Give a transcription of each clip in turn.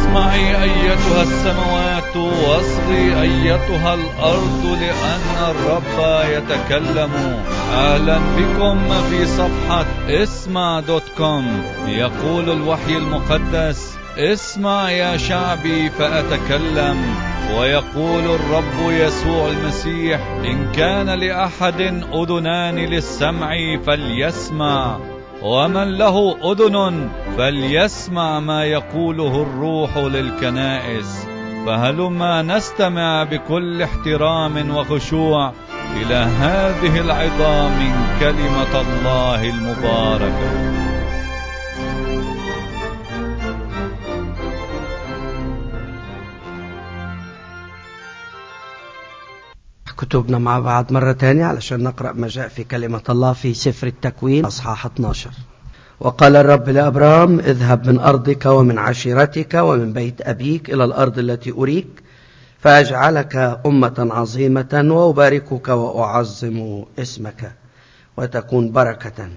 اسمعي أيتها السماوات واصغي أيتها الأرض لأن الرب يتكلم أهلا بكم في صفحة اسمع دوت كوم يقول الوحي المقدس اسمع يا شعبي فأتكلم ويقول الرب يسوع المسيح إن كان لأحد أذنان للسمع فليسمع ومن له أذن فليسمع ما يقوله الروح للكنائس فهلما نستمع بكل احترام وخشوع إلى هذه العظام من كلمة الله المباركة كتبنا مع بعض مرة تانية علشان نقرأ ما جاء في كلمة الله في سفر التكوين أصحاح 12 وقال الرب لأبرام اذهب من أرضك ومن عشيرتك ومن بيت أبيك إلى الأرض التي أريك فأجعلك أمة عظيمة وأباركك وأعظم اسمك وتكون بركة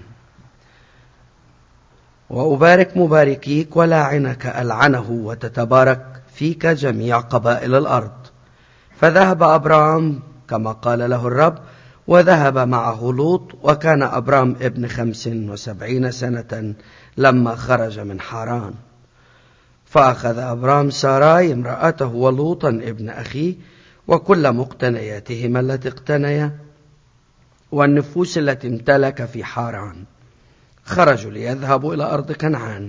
وأبارك مباركيك ولاعنك ألعنه وتتبارك فيك جميع قبائل الأرض فذهب أبرام كما قال له الرب وذهب معه لوط وكان أبرام ابن خمس وسبعين سنة لما خرج من حاران فأخذ أبرام ساراي امرأته ولوطا ابن أخيه وكل مقتنياتهما التي اقتنيا والنفوس التي امتلك في حاران خرجوا ليذهبوا إلى أرض كنعان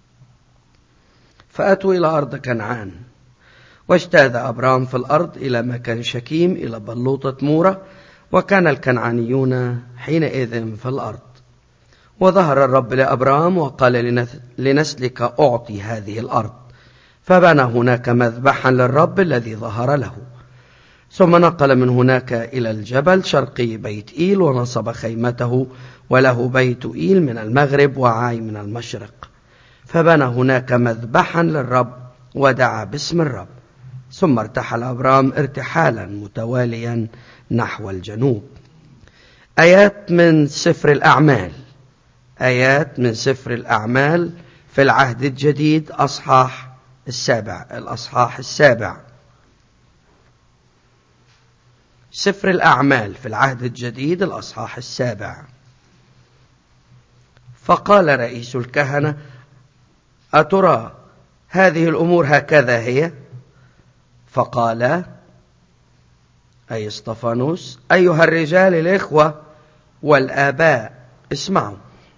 فأتوا إلى أرض كنعان واجتاز أبرام في الأرض إلى مكان شكيم إلى بلوطة مورة وكان الكنعانيون حينئذ في الأرض وظهر الرب لأبرام وقال لنسلك أعطي هذه الأرض فبنى هناك مذبحا للرب الذي ظهر له ثم نقل من هناك إلى الجبل شرقي بيت إيل ونصب خيمته وله بيت إيل من المغرب وعاي من المشرق فبنى هناك مذبحا للرب ودعا باسم الرب ثم ارتحل أبرام ارتحالا متواليا نحو الجنوب آيات من سفر الأعمال آيات من سفر الأعمال في العهد الجديد أصحاح السابع الأصحاح السابع سفر الأعمال في العهد الجديد الأصحاح السابع فقال رئيس الكهنة أترى هذه الأمور هكذا هي فقال أي اسطفانوس أيها الرجال الإخوة والآباء اسمعوا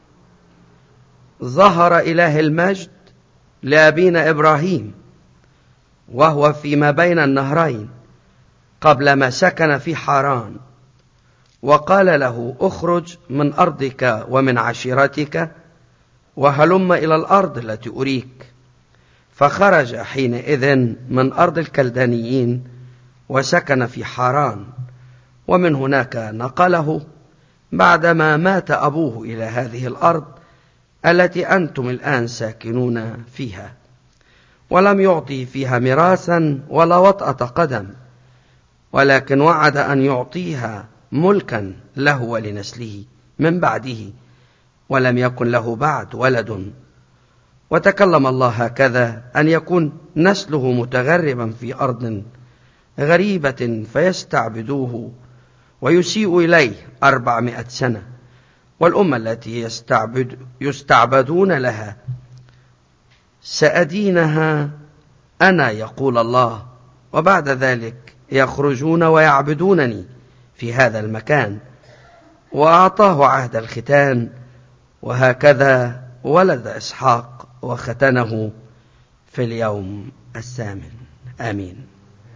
ظهر إله المجد لأبينا إبراهيم وهو فيما بين النهرين قبل ما سكن في حاران وقال له اخرج من أرضك ومن عشيرتك وهلم إلى الأرض التي أريك فخرج حينئذ من أرض الكلدانيين وسكن في حاران ومن هناك نقله بعدما مات أبوه إلى هذه الأرض التي أنتم الآن ساكنون فيها ولم يعطي فيها ميراثا ولا وطأة قدم ولكن وعد أن يعطيها ملكا له ولنسله من بعده ولم يكن له بعد ولد وتكلم الله هكذا أن يكون نسله متغربا في أرض غريبة فيستعبدوه ويسيء إليه أربعمائة سنة والأمة التي يستعبد يستعبدون لها سأدينها أنا يقول الله وبعد ذلك يخرجون ويعبدونني في هذا المكان وأعطاه عهد الختان وهكذا ولد إسحاق وختنه في اليوم الثامن آمين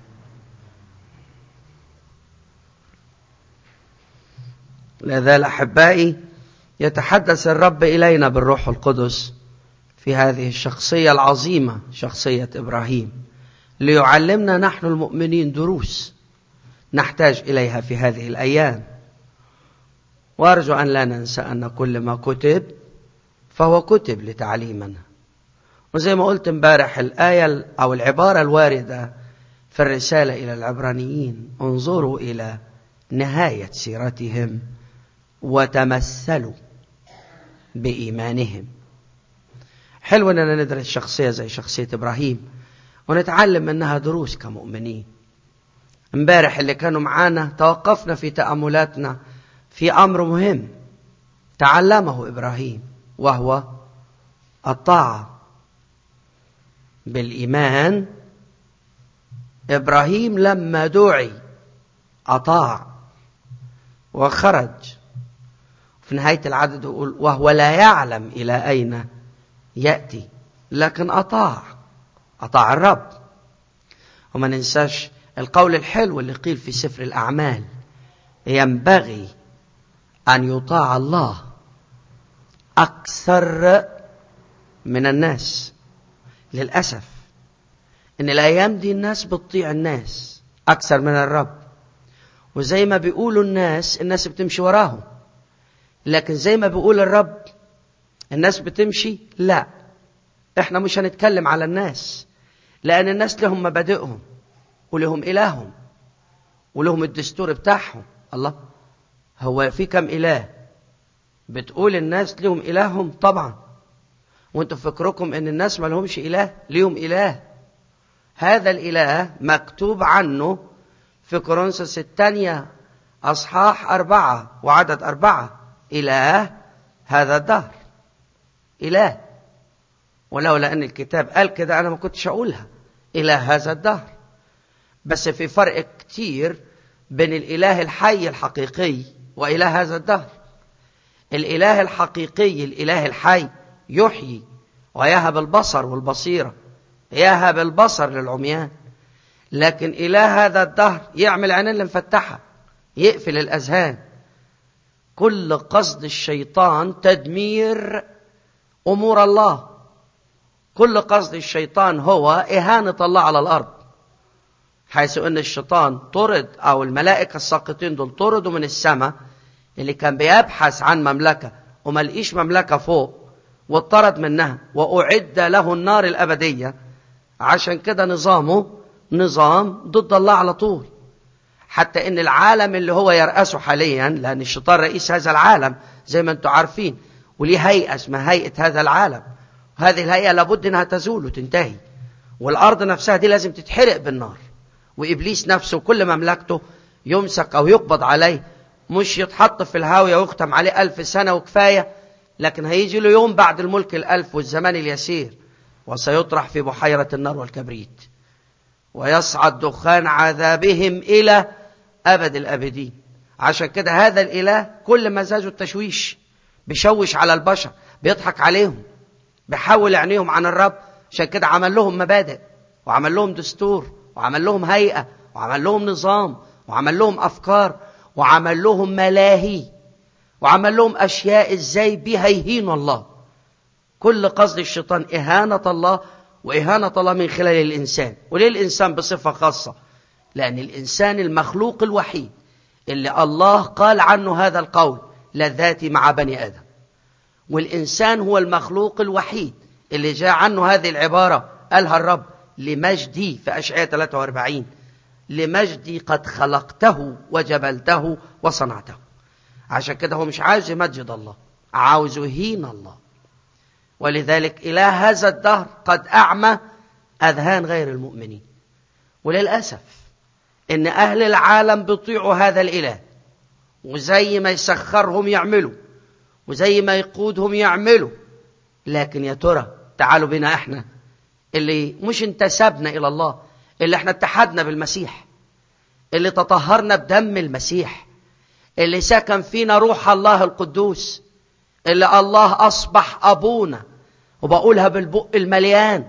لا زال أحبائي يتحدث الرب إلينا بالروح القدس في هذه الشخصية العظيمة شخصية إبراهيم ليعلمنا نحن المؤمنين دروس نحتاج إليها في هذه الأيام وأرجو أن لا ننسى أن كل ما كتب فهو كتب لتعليمنا وزي ما قلت امبارح الآية أو العبارة الواردة في الرسالة إلى العبرانيين انظروا إلى نهاية سيرتهم وتمثلوا بإيمانهم حلو أننا ندرس شخصية زي شخصية إبراهيم ونتعلم منها دروس كمؤمنين امبارح اللي كانوا معانا توقفنا في تأملاتنا في أمر مهم تعلمه إبراهيم وهو الطاعة بالإيمان إبراهيم لما دعي أطاع وخرج في نهاية العدد يقول وهو لا يعلم إلى أين يأتي لكن أطاع أطاع الرب وما ننساش القول الحلو اللي قيل في سفر الأعمال ينبغي أن يطاع الله أكثر من الناس للأسف إن الأيام دي الناس بتطيع الناس أكثر من الرب وزي ما بيقولوا الناس الناس بتمشي وراهم لكن زي ما بيقول الرب الناس بتمشي لا احنا مش هنتكلم على الناس لأن الناس لهم مبادئهم ولهم إلههم ولهم الدستور بتاعهم الله هو في كم إله بتقول الناس لهم إلههم طبعا وانتم فكركم ان الناس ما لهمش إله ليهم إله هذا الإله مكتوب عنه في كورنثوس الثانية أصحاح أربعة وعدد أربعة إله هذا الدهر إله ولولا أن الكتاب قال كده أنا ما كنتش أقولها إله هذا الدهر بس في فرق كتير بين الإله الحي الحقيقي وإله هذا الدهر الإله الحقيقي الإله الحي يحيي ويهب البصر والبصيرة يهب البصر للعميان لكن إله هذا الدهر يعمل عينين المفتحة يقفل الأذهان كل قصد الشيطان تدمير أمور الله كل قصد الشيطان هو إهانة الله على الأرض حيث أن الشيطان طرد أو الملائكة الساقطين دول طردوا من السماء اللي كان بيبحث عن مملكة وما لقيش مملكة فوق واطرد منها وأعد له النار الأبدية عشان كده نظامه نظام ضد الله على طول حتى ان العالم اللي هو يرأسه حاليا لأن الشيطان رئيس هذا العالم زي ما انتم عارفين وليه هيئة اسمها هيئة هذا العالم هذه الهيئة لابد انها تزول وتنتهي والأرض نفسها دي لازم تتحرق بالنار وإبليس نفسه كل مملكته يمسك أو يقبض عليه مش يتحط في الهاوية ويختم عليه ألف سنة وكفاية لكن هيجي له يوم بعد الملك الألف والزمان اليسير وسيطرح في بحيرة النار والكبريت ويصعد دخان عذابهم إلى أبد الأبدين عشان كده هذا الإله كل مزاجه التشويش بيشوش على البشر بيضحك عليهم بيحول عينيهم عن الرب عشان كده عمل لهم مبادئ وعمل لهم دستور وعمل لهم هيئة وعمل لهم نظام وعمل لهم أفكار وعمل لهم ملاهي وعمل لهم أشياء إزاي بيها يهينوا الله كل قصد الشيطان إهانة الله وإهانة الله من خلال الإنسان وليه الإنسان بصفة خاصة لأن الإنسان المخلوق الوحيد اللي الله قال عنه هذا القول لذاتي مع بني آدم والإنسان هو المخلوق الوحيد اللي جاء عنه هذه العبارة قالها الرب لمجدي في أشعية 43 لمجدي قد خلقته وجبلته وصنعته عشان كده هو مش عاوز يمجد الله عاوز يهين الله ولذلك إله هذا الدهر قد أعمى أذهان غير المؤمنين وللأسف إن أهل العالم بيطيعوا هذا الإله وزي ما يسخرهم يعملوا وزي ما يقودهم يعملوا لكن يا ترى تعالوا بنا احنا اللي مش انتسبنا إلى الله اللي احنا اتحدنا بالمسيح اللي تطهرنا بدم المسيح اللي سكن فينا روح الله القدوس اللي الله أصبح أبونا وبقولها بالبق المليان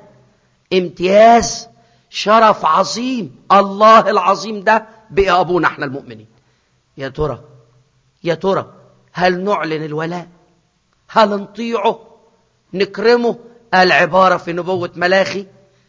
امتياز شرف عظيم الله العظيم ده بقى أبونا احنا المؤمنين يا ترى يا ترى هل نعلن الولاء هل نطيعه نكرمه العبارة في نبوة ملاخي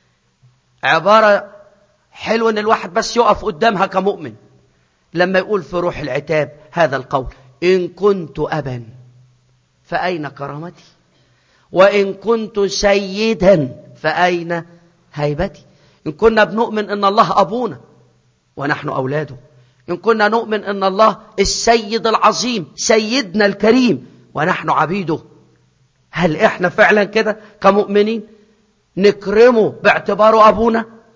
عبارة حلوة ان الواحد بس يقف قدامها كمؤمن لما يقول في روح العتاب هذا القول إن كنت أبا فأين كرامتي وإن كنت سيدا فأين هيبتي إن كنا بنؤمن أن الله أبونا ونحن أولاده إن كنا نؤمن أن الله السيد العظيم سيدنا الكريم ونحن عبيده هل إحنا فعلا كده كمؤمنين نكرمه باعتباره أبونا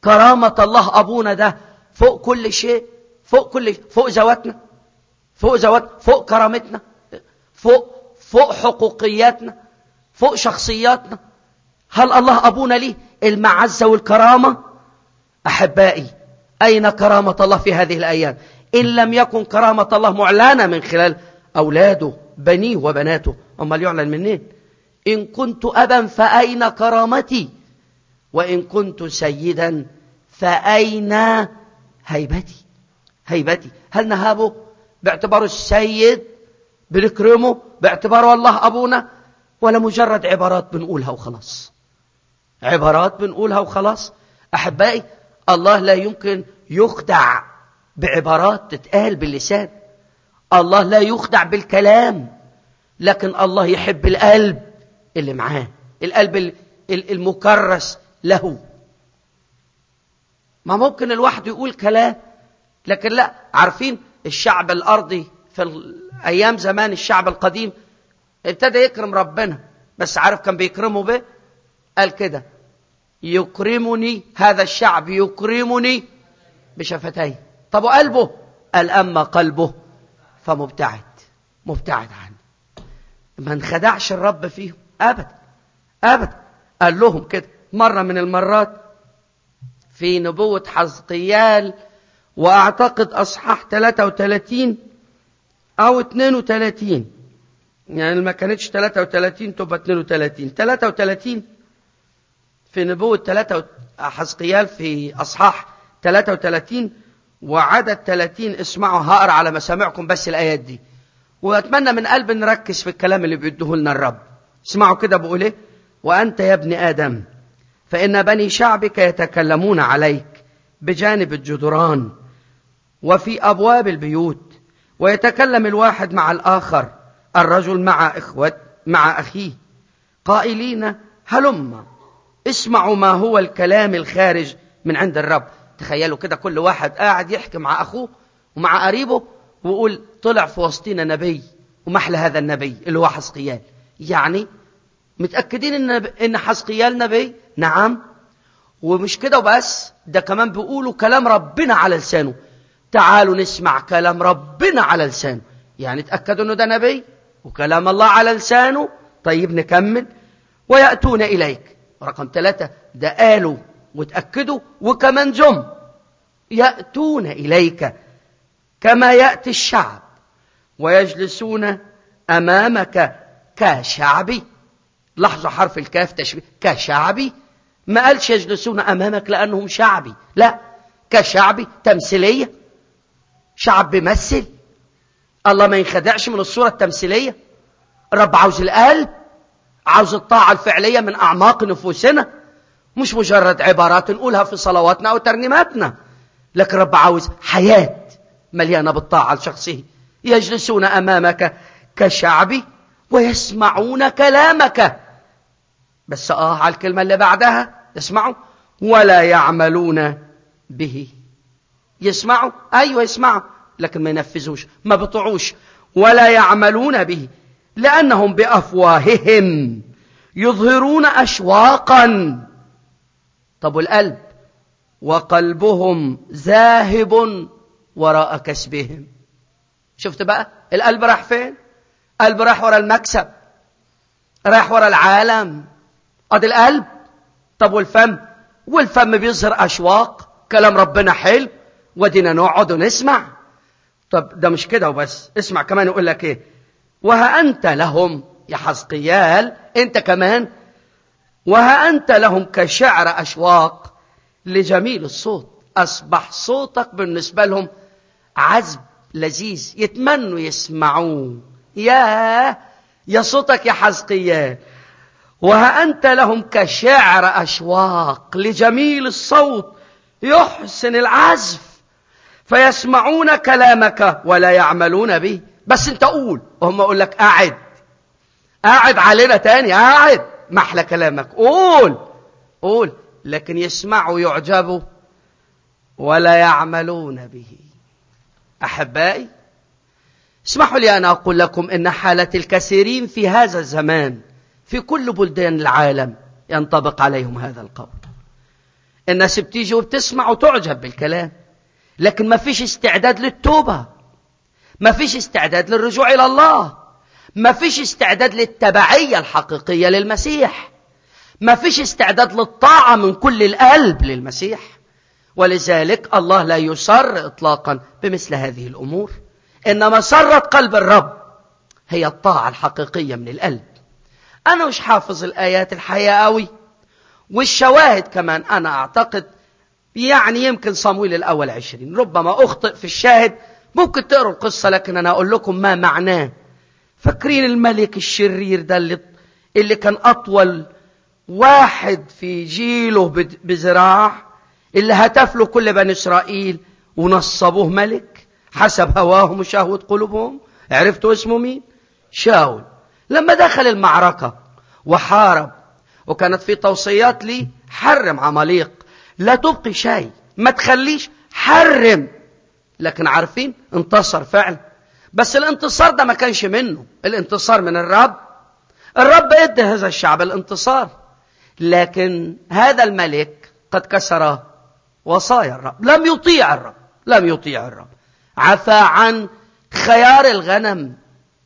كرامة الله أبونا ده فوق كل شيء فوق كل فوق ذواتنا فوق ذوات فوق كرامتنا فوق فوق حقوقياتنا فوق شخصياتنا هل الله أبونا ليه المعزة والكرامة أحبائي أين كرامة الله في هذه الأيام إن لم يكن كرامة الله معلنة من خلال أولاده بنيه وبناته أما يعلن منين إن كنت أبا فأين كرامتي وإن كنت سيدا فأين هيبتي هيبتي هل نهابه باعتباره السيد بنكرمه باعتباره الله أبونا ولا مجرد عبارات بنقولها وخلاص عبارات بنقولها وخلاص أحبائي الله لا يمكن يخدع بعبارات تتقال باللسان الله لا يخدع بالكلام لكن الله يحب القلب اللي معاه القلب المكرس له ما ممكن الواحد يقول كلام لكن لا عارفين الشعب الأرضي في أيام زمان الشعب القديم ابتدى يكرم ربنا بس عارف كان بيكرمه به قال كده يكرمني هذا الشعب يكرمني بشفتيه طب وقلبه قال أما قلبه فمبتعد مبتعد عني ما انخدعش الرب فيهم أبدا أبدا قال لهم كده مرة من المرات في نبوة حزقيال وأعتقد أصحاح 33 أو 32 يعني ما كانتش 33 تبقى 32 33 في نبوة 3 حزقيال في أصحاح 33 وعدد 30 اسمعوا هقرا على مسامعكم بس الآيات دي وأتمنى من قلب نركز في الكلام اللي بيديه لنا الرب اسمعوا كده بقول ايه وأنت يا ابن آدم فإن بني شعبك يتكلمون عليك بجانب الجدران وفي أبواب البيوت ويتكلم الواحد مع الآخر الرجل مع إخوة مع أخيه قائلين هلم اسمعوا ما هو الكلام الخارج من عند الرب تخيلوا كده كل واحد قاعد يحكي مع أخوه ومع قريبه ويقول طلع في وسطنا نبي ومحل هذا النبي اللي هو حسقيال يعني متأكدين إن, إن حسقيال نبي نعم ومش كده وبس ده كمان بيقولوا كلام ربنا على لسانه تعالوا نسمع كلام ربنا على لسانه يعني تأكدوا انه ده نبي وكلام الله على لسانه طيب نكمل ويأتون إليك رقم ثلاثة ده قالوا وتأكدوا وكمان جم يأتون إليك كما يأتي الشعب ويجلسون أمامك كشعبي لحظة حرف الكاف تشبيه كشعبي ما قالش يجلسون أمامك لأنهم شعبي لا كشعبي تمثيلية شعب بيمثل الله ما ينخدعش من الصورة التمثيلية الرب عاوز القلب عاوز الطاعة الفعلية من أعماق نفوسنا مش مجرد عبارات نقولها في صلواتنا أو ترنيماتنا لكن الرب عاوز حياة مليانة بالطاعة لشخصه يجلسون أمامك كشعبي ويسمعون كلامك بس آه على الكلمة اللي بعدها اسمعوا ولا يعملون به يسمعوا أيوة يسمعوا لكن ما ينفذوش ما بطعوش ولا يعملون به لأنهم بأفواههم يظهرون أشواقا طب القلب وقلبهم ذاهب وراء كسبهم شفت بقى القلب راح فين قلب راح ورا المكسب راح ورا العالم ادي القلب طب والفم والفم بيظهر اشواق كلام ربنا حلو ودينا نقعد ونسمع طب ده مش كده وبس اسمع كمان يقول لك ايه وها انت لهم يا حزقيال انت كمان وها انت لهم كشعر اشواق لجميل الصوت اصبح صوتك بالنسبه لهم عذب لذيذ يتمنوا يسمعوه يا يا صوتك يا حزقيال وها أنت لهم كشعر أشواق لجميل الصوت يحسن العزف فيسمعون كلامك ولا يعملون به بس انت قول وهم يقول لك قاعد قاعد علينا تاني قاعد محلى كلامك قول قول لكن يسمعوا يعجبوا ولا يعملون به أحبائي اسمحوا لي أن أقول لكم إن حالة الكثيرين في هذا الزمان في كل بلدان العالم ينطبق عليهم هذا القول الناس بتيجي وبتسمع وتعجب بالكلام لكن ما فيش استعداد للتوبة ما فيش استعداد للرجوع إلى الله ما فيش استعداد للتبعية الحقيقية للمسيح ما فيش استعداد للطاعة من كل القلب للمسيح ولذلك الله لا يسر إطلاقا بمثل هذه الأمور إنما سرت قلب الرب هي الطاعة الحقيقية من القلب أنا مش حافظ الآيات الحقيقة قوي والشواهد كمان أنا أعتقد يعني يمكن صمويل الأول عشرين ربما أخطئ في الشاهد ممكن تقروا القصة لكن أنا أقول لكم ما معناه فاكرين الملك الشرير ده اللي, اللي كان أطول واحد في جيله بذراع اللي هتف له كل بني إسرائيل ونصبوه ملك حسب هواهم وشهوة قلوبهم عرفتوا اسمه مين شاول لما دخل المعركة وحارب وكانت في توصيات لي حرم عماليق لا تبقي شيء ما تخليش حرم لكن عارفين انتصر فعلا بس الانتصار ده ما كانش منه الانتصار من الرب الرب ادى هذا الشعب الانتصار لكن هذا الملك قد كسر وصايا الرب لم يطيع الرب لم يطيع الرب عفى عن خيار الغنم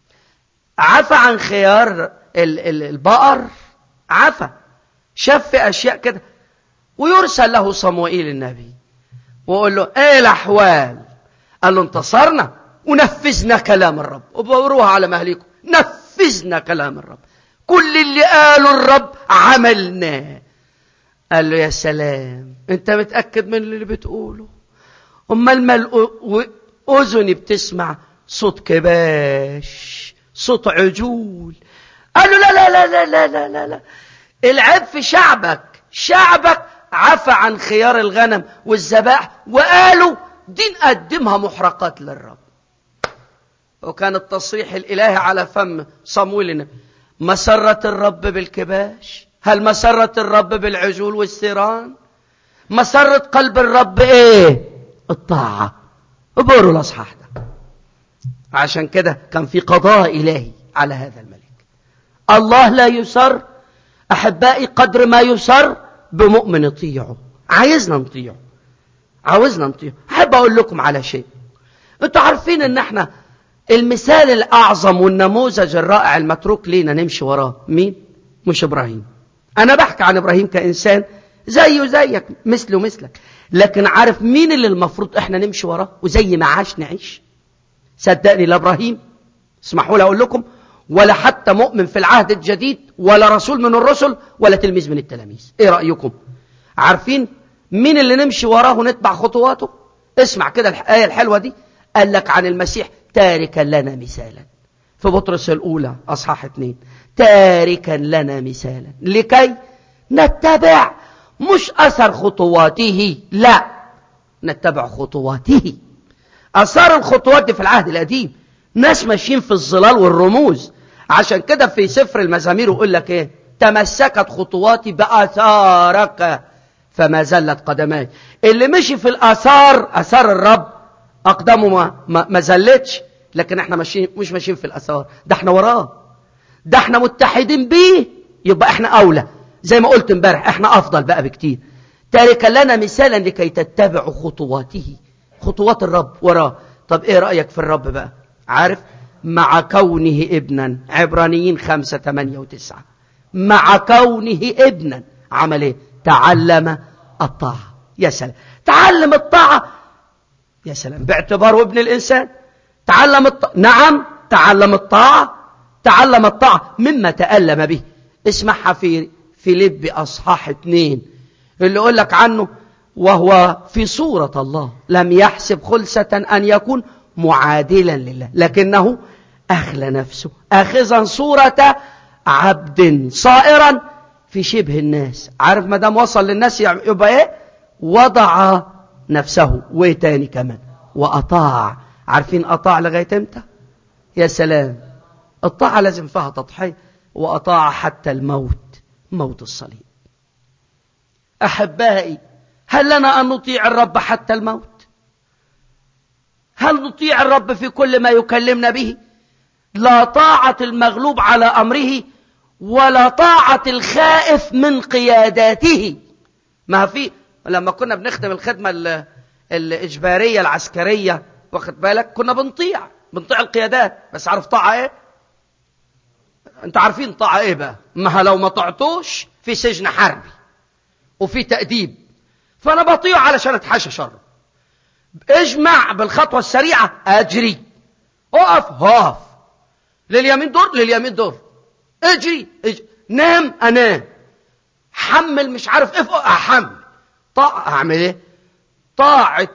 عفى عن خيار البقر عفى شاف في أشياء كده ويرسل له صموئيل النبي ويقول له ايه الأحوال قال له انتصرنا ونفذنا كلام الرب وبروها على مهلكم نفذنا كلام الرب كل اللي قاله الرب عملناه قال له يا سلام انت متأكد من اللي بتقوله امال ما اذني بتسمع صوت كباش صوت عجول قال له لا لا لا لا لا لا لا, لا. العيب في شعبك شعبك عفى عن خيار الغنم والذبائح وقالوا دي نقدمها محرقات للرب وكان التصريح الإلهي على فم صمويل مسرة الرب بالكباش هل مسرة الرب بالعجول والثيران مسرة قلب الرب ايه الطاعة اقروا الاصحاح ده عشان كده كان في قضاء إلهي على هذا الملك الله لا يسر أحبائي قدر ما يسر بمؤمن يطيعه عايزنا نطيعه عاوزنا نطيعه أحب أقول لكم على شيء أنتوا عارفين أن احنا المثال الأعظم والنموذج الرائع المتروك لينا نمشي وراه مين؟ مش إبراهيم أنا بحكي عن إبراهيم كإنسان زيه زيك مثله مثلك لكن عارف مين اللي المفروض احنا نمشي وراه وزي ما عاش نعيش صدقني لا إبراهيم اسمحوا لي أقول لكم ولا حتى مؤمن في العهد الجديد ولا رسول من الرسل ولا تلميذ من التلاميذ ايه رأيكم عارفين مين اللي نمشي وراه ونتبع خطواته اسمع كده الآية الحلوة دي قال لك عن المسيح تاركا لنا مثالا في بطرس الأولى أصحاح اثنين تاركا لنا مثالا لكي نتبع مش أثر خطواته لا نتبع خطواته أثار الخطوات دي في العهد القديم ناس ماشيين في الظلال والرموز عشان كده في سفر المزامير يقول لك ايه تمسكت خطواتي بآثارك فما زلت قدماي اللي مشي في الآثار آثار الرب أقدامه ما, ما, ما زلتش لكن احنا ماشيين مش ماشيين في الآثار ده احنا وراه ده احنا متحدين بيه يبقى احنا أولى زي ما قلت امبارح احنا أفضل بقى بكتير تاركا لنا مثالا لكي تتبعوا خطواته خطوات الرب وراه طب ايه رأيك في الرب بقى عارف مع كونه ابنا عبرانيين خمسة ثمانية وتسعة مع كونه ابنا عمل ايه تعلم الطاعة يا سلام تعلم الطاعة يا سلام باعتباره ابن الإنسان تعلم الطاعة نعم تعلم الطاعة تعلم الطاعة مما تألم به اسمعها في فيليب أصحاح اثنين اللي يقول لك عنه وهو في صورة الله لم يحسب خلسة أن يكون معادلا لله لكنه أخلى نفسه أخذا صورة عبد صائرا في شبه الناس عارف ما دام وصل للناس يبقى ايه وضع نفسه وايه تاني كمان وأطاع عارفين أطاع لغاية امتى يا سلام الطاعة لازم فيها تضحية وأطاع حتى الموت موت الصليب أحبائي هل لنا أن نطيع الرب حتى الموت هل نطيع الرب في كل ما يكلمنا به لا طاعة المغلوب على أمره ولا طاعة الخائف من قياداته ما في لما كنا بنخدم الخدمة الإجبارية العسكرية واخد بالك كنا بنطيع بنطيع القيادات بس عارف طاعة ايه انتوا عارفين طاعة ايه بقى ما لو ما طعتوش في سجن حربي وفي تأديب فأنا بطيع علشان أتحاشى شره اجمع بالخطوة السريعة أجري اقف هقف لليمين دور لليمين دور اجري, اجري. نام أنام حمل مش عارف ايه أحمل طاعة أعمل ايه طاعة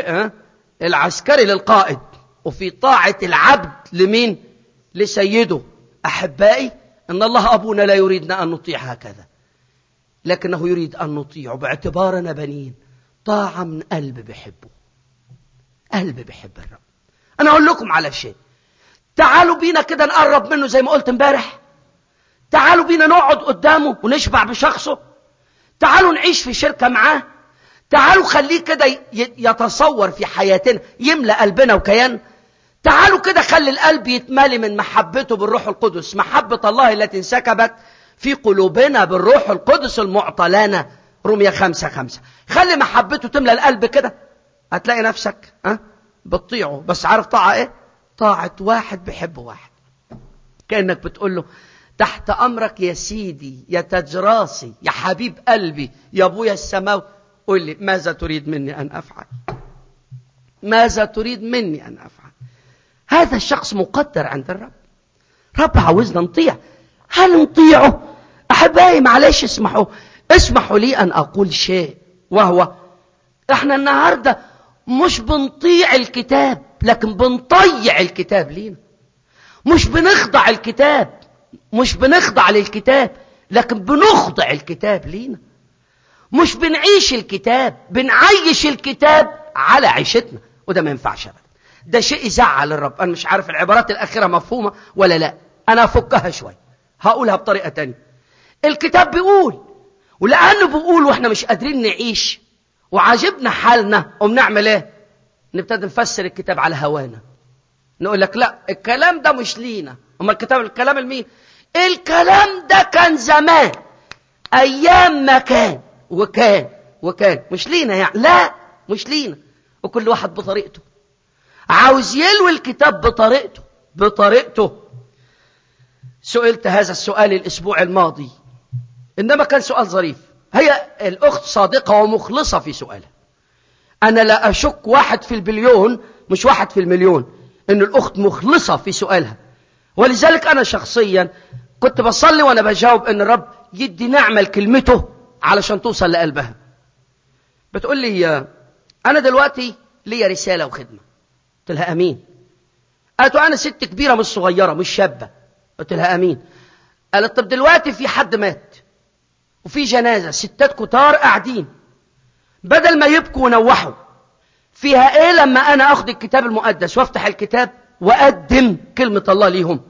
العسكري للقائد وفي طاعة العبد لمين لسيده أحبائي أن الله أبونا لا يريدنا أن نطيع هكذا لكنه يريد أن نطيع باعتبارنا بنين طاعة من قلب بحبه قلب بحب الرب أنا أقول لكم على شيء تعالوا بينا كده نقرب منه زي ما قلت امبارح تعالوا بينا نقعد قدامه ونشبع بشخصه تعالوا نعيش في شركة معاه تعالوا خليه كده يتصور في حياتنا يملأ قلبنا وكيان تعالوا كده خلي القلب يتملي من محبته بالروح القدس محبة الله التي انسكبت في قلوبنا بالروح القدس المعطى لنا رمية خمسة خمسة خلي محبته تملى القلب كده هتلاقي نفسك أه؟ بتطيعه بس عارف طاعة ايه طاعة واحد بحب واحد كأنك بتقول له تحت أمرك يا سيدي يا تاج راسي يا حبيب قلبي يا أبويا السماوي قل لي ماذا تريد مني أن أفعل ماذا تريد مني أن أفعل هذا الشخص مقدر عند الرب رب عاوزنا نطيع هل نطيعه أحبائي معلش اسمحوا اسمحوا لي أن أقول شيء وهو احنا النهاردة مش بنطيع الكتاب لكن بنطيع الكتاب لينا مش بنخضع الكتاب مش بنخضع للكتاب لكن بنخضع الكتاب لينا مش بنعيش الكتاب بنعيش الكتاب على عيشتنا وده ما ينفعش ابدا ده شيء يزعل الرب انا مش عارف العبارات الاخيره مفهومه ولا لا انا افكها شويه هقولها بطريقه تانية الكتاب بيقول ولانه بيقول واحنا مش قادرين نعيش وعاجبنا حالنا قوم نعمل ايه نبتدي نفسر الكتاب على هوانا نقول لك لا الكلام ده مش لينا اما الكتاب الكلام لمين الكلام ده كان زمان ايام ما كان وكان وكان مش لينا يعني لا مش لينا وكل واحد بطريقته عاوز يلوي الكتاب بطريقته بطريقته سئلت هذا السؤال الاسبوع الماضي انما كان سؤال ظريف هي الاخت صادقه ومخلصه في سؤالها انا لا اشك واحد في البليون مش واحد في المليون ان الاخت مخلصه في سؤالها ولذلك انا شخصيا كنت بصلي وانا بجاوب ان الرب يدي نعمه لكلمته علشان توصل لقلبها بتقول لي انا دلوقتي ليا رساله وخدمه قلت لها امين قالت انا ست كبيره مش صغيره مش شابه قلت لها امين قالت طب دلوقتي في حد مات وفي جنازه ستات كتار قاعدين بدل ما يبكوا ونوحوا فيها ايه لما انا اخد الكتاب المقدس وافتح الكتاب واقدم كلمه الله ليهم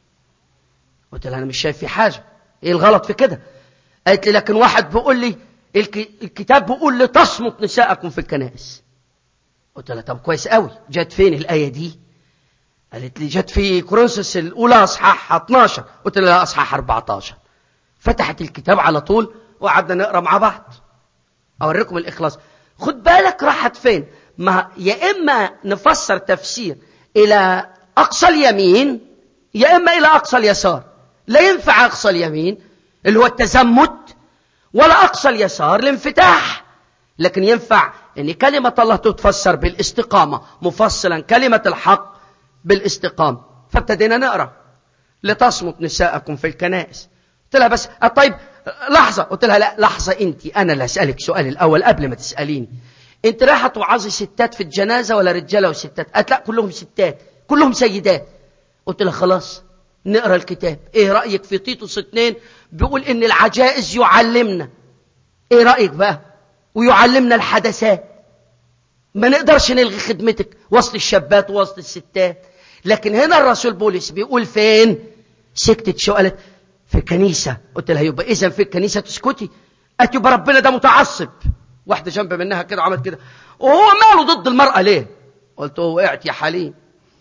قلت لها انا مش شايف في حاجه ايه الغلط في كده قالت لي لكن واحد بيقول لي الكتاب بيقول لتصمت نساءكم في الكنائس قلت لها طب كويس قوي جت فين الآية دي قالت لي جت في كورنثوس الأولى أصحاح 12 قلت لها أصحاح 14 فتحت الكتاب على طول وقعدنا نقرا مع بعض أوريكم الإخلاص خد بالك راحت فين ما يا إما نفسر تفسير إلى أقصى اليمين يا إما إلى أقصى اليسار لا ينفع أقصى اليمين اللي هو التزمت ولا أقصى اليسار الانفتاح لكن ينفع أن كلمة الله تتفسر بالاستقامة مفصلا كلمة الحق بالاستقامة فابتدينا نقرأ لتصمت نساءكم في الكنائس قلت لها بس طيب لحظة قلت لها لا لحظة أنت أنا اللي هسألك سؤال الأول قبل ما تسأليني أنت رايحة توعظي ستات في الجنازة ولا رجالة وستات قالت لا كلهم ستات كلهم سيدات قلت لها خلاص نقرا الكتاب ايه رايك في تيتوس اتنين بيقول ان العجائز يعلمنا ايه رايك بقى ويعلمنا الحدثات ما نقدرش نلغي خدمتك وسط الشابات ووسط الستات لكن هنا الرسول بولس بيقول فين سكتت شو قالت في الكنيسة قلت لها يبقى إذا في الكنيسة تسكتي قالت يبقى ربنا ده متعصب واحدة جنب منها كده عملت كده وهو ماله ضد المرأة ليه قلت له وقعت يا حليم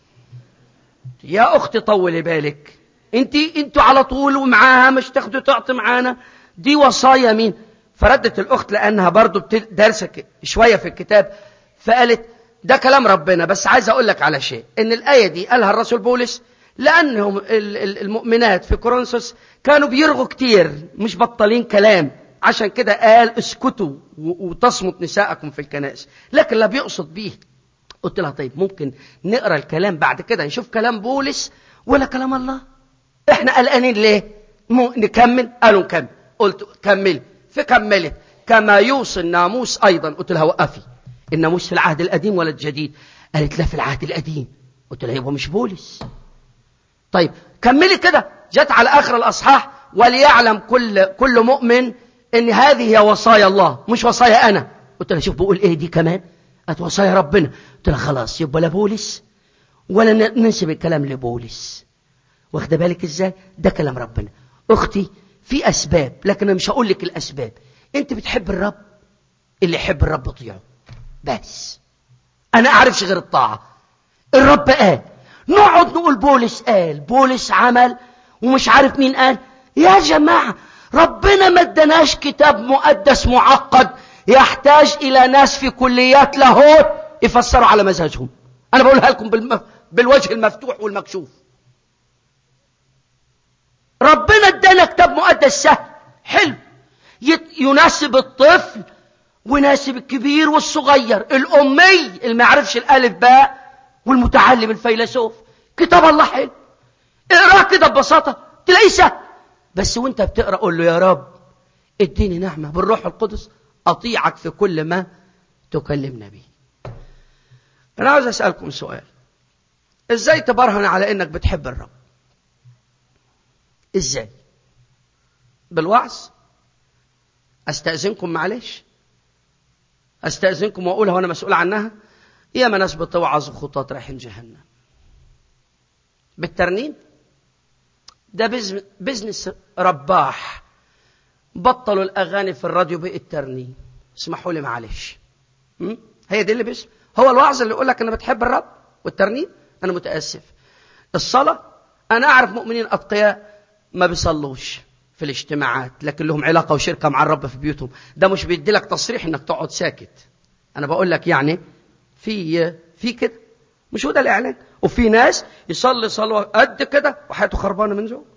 يا أختي طولي بالك انت انتوا على طول ومعاها مش تاخدوا تعطي معانا دي وصايا مين فردت الأخت لأنها برضو دارسة شوية في الكتاب فقالت ده كلام ربنا بس عايز أقول لك على شيء إن الآية دي قالها الرسول بولس لأنهم المؤمنات في كورنثوس كانوا بيرغوا كتير مش بطلين كلام عشان كده قال اسكتوا وتصمت نساءكم في الكنائس لكن لا بيقصد بيه قلت لها طيب ممكن نقرا الكلام بعد كده نشوف كلام بولس ولا كلام الله احنا قلقانين ليه نكمل قالوا نكمل قلت كمل فكملت كما يوصي الناموس ايضا قلت لها وقفي الناموس في العهد القديم ولا الجديد قالت لا في العهد القديم قلت لها يبقى مش بولس طيب كملي كده جت على اخر الاصحاح وليعلم كل كل مؤمن ان هذه هي وصايا الله مش وصايا انا قلت لها شوف بقول ايه دي كمان قالت وصايا ربنا قلت لها خلاص يبقى لا بولس ولا ننسب الكلام لبولس واخده بالك ازاي ده كلام ربنا اختي في اسباب لكن انا مش هقول لك الاسباب انت بتحب الرب اللي يحب الرب طيعه بس انا اعرفش غير الطاعه الرب قال نقعد نقول بولس قال بولس عمل ومش عارف مين قال يا جماعه ربنا ما اداناش كتاب مقدس معقد يحتاج الى ناس في كليات لاهوت يفسروا على مزاجهم انا بقولها لكم بالم... بالوجه المفتوح والمكشوف ربنا ادانا كتاب مقدس سهل حلو يناسب الطفل ويناسب الكبير والصغير الامي اللي ما يعرفش الالف باء والمتعلم الفيلسوف كتاب الله حلو اقراه كده ببساطه تلاقيه سهل بس وانت بتقرا قول له يا رب اديني نعمه بالروح القدس اطيعك في كل ما تكلمنا به انا عاوز اسالكم سؤال ازاي تبرهن على انك بتحب الرب ازاي بالوعظ استاذنكم معلش استاذنكم واقولها وانا مسؤول عنها يا ناس بتوعظ خطاط رايحين جهنم بالترنيم ده بزنس رباح بطلوا الاغاني في الراديو بقى الترنيم اسمحوا لي معلش هي دي اللي بس هو الوعظ اللي يقول لك انا بتحب الرب والترنيم انا متاسف الصلاه انا اعرف مؤمنين اتقياء ما بيصلوش في الاجتماعات لكن لهم علاقه وشركه مع الرب في بيوتهم ده مش بيدي لك تصريح انك تقعد ساكت انا بقول لك يعني في في كده مش هو ده الاعلان وفي ناس يصلي صلوه قد كده وحياته خربانه من جوه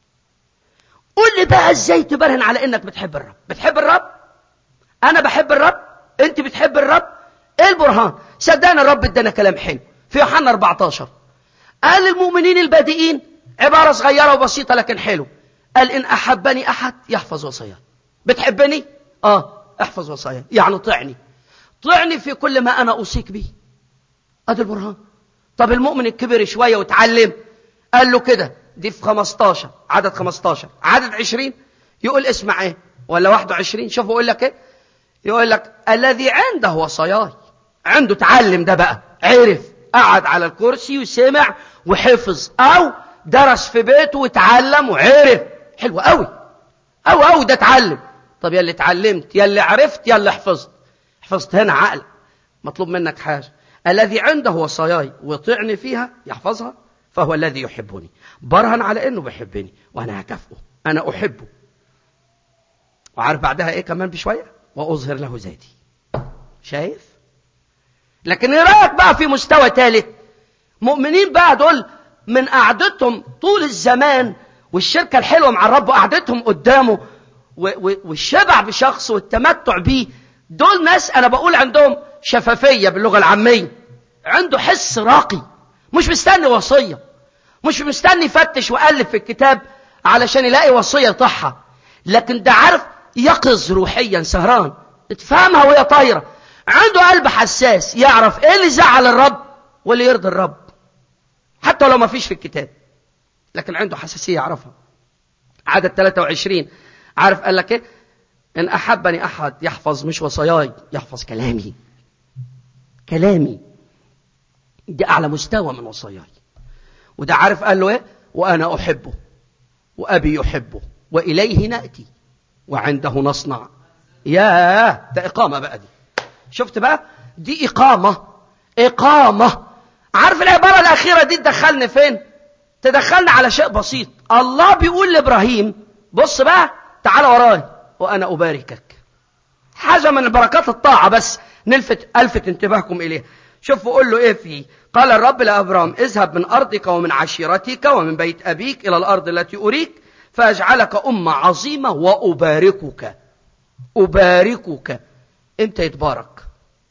قول لي بقى ازاي تبرهن على انك بتحب الرب بتحب الرب انا بحب الرب انت بتحب الرب ايه البرهان صدقني الرب ادانا كلام حلو في يوحنا 14 قال للمؤمنين البادئين عبارة صغيرة وبسيطة لكن حلو قال إن أحبني أحد يحفظ وصاياي بتحبني؟ آه احفظ وصاياي يعني طعني طعني في كل ما أنا أوصيك به أدي البرهان طب المؤمن الكبر شوية وتعلم قال له كده دي في 15 عدد 15 عدد 20 يقول اسمع ايه ولا 21 شوف يقول لك ايه يقول لك الذي عنده وصاياي عنده تعلم ده بقى عرف قعد على الكرسي وسمع وحفظ او درس في بيته واتعلم وعرف حلو قوي قوي قوي ده اتعلم طب يا اللي اتعلمت يا اللي عرفت يا اللي حفظت حفظت هنا عقل مطلوب منك حاجه الذي عنده وصاياي وطعني فيها يحفظها فهو الذي يحبني برهن على انه بيحبني وانا هكافئه انا احبه وعارف بعدها ايه كمان بشويه واظهر له ذاتي شايف لكن ايه رايك بقى في مستوى ثالث مؤمنين بقى دول من قعدتهم طول الزمان والشركه الحلوه مع الرب وقعدتهم قدامه والشبع بشخص والتمتع بيه دول ناس انا بقول عندهم شفافيه باللغه العاميه عنده حس راقي مش مستني وصيه مش مستني يفتش وقلب في الكتاب علشان يلاقي وصيه يطحها لكن ده عارف يقظ روحيا سهران تفهمها وهي طايره عنده قلب حساس يعرف ايه اللي زعل الرب واللي يرضي الرب حتى لو ما فيش في الكتاب لكن عنده حساسيه يعرفها عدد 23 عارف قال لك ايه ان احبني احد يحفظ مش وصاياي يحفظ كلامي كلامي دي اعلى مستوى من وصاياي وده عارف قال له ايه وانا احبه وابي يحبه واليه ناتي وعنده نصنع يا ده اقامه بقى دي شفت بقى دي اقامه اقامه عارف العباره الاخيره دي تدخلني فين تدخلنا على شيء بسيط الله بيقول لابراهيم بص بقى تعال وراي وانا اباركك حاجة من البركات الطاعة بس نلفت ألفت انتباهكم إليها شوفوا قول له إيه فيه قال الرب لأبرام اذهب من أرضك ومن عشيرتك ومن بيت أبيك إلى الأرض التي أريك فأجعلك أمة عظيمة وأباركك أباركك إمتى يتبارك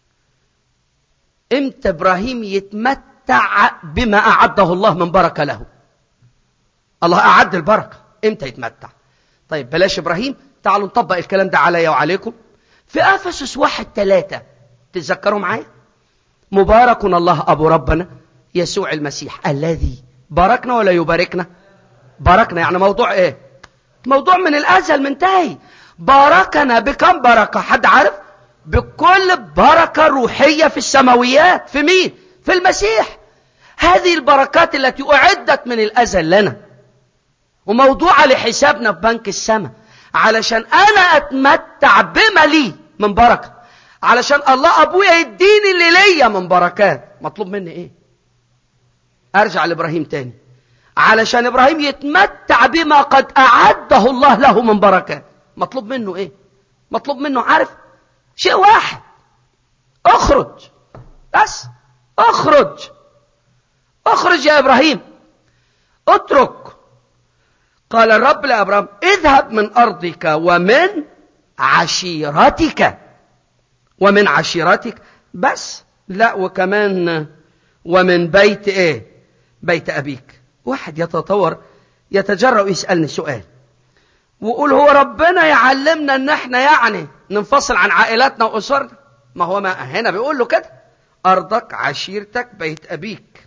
إمتى إبراهيم يتمتع بما أعده الله من بركة له الله أعد البركة إمتى يتمتع طيب بلاش إبراهيم تعالوا نطبق الكلام ده عليا وعليكم في أفسس واحد ثلاثة تتذكروا معايا مبارك الله أبو ربنا يسوع المسيح الذي باركنا ولا يباركنا باركنا يعني موضوع ايه موضوع من الازل منتهي باركنا بكم بركة حد عارف بكل بركة روحية في السماويات في مين في المسيح هذه البركات التي أعدت من الأزل لنا وموضوعة لحسابنا في بنك السماء علشان أنا أتمتع بما لي من بركة علشان الله أبويا يديني اللي ليا من بركات مطلوب مني إيه أرجع لإبراهيم تاني علشان إبراهيم يتمتع بما قد أعده الله له من بركات مطلوب منه إيه مطلوب منه عارف شيء واحد اخرج بس اخرج اخرج يا إبراهيم اترك قال الرب لأبراهيم اذهب من أرضك ومن عشيرتك ومن عشيرتك بس لا وكمان ومن بيت ايه بيت أبيك واحد يتطور يتجرأ ويسألني سؤال ويقول هو ربنا يعلمنا ان احنا يعني ننفصل عن عائلاتنا واسرنا ما هو ما هنا بيقول له كده ارضك عشيرتك بيت ابيك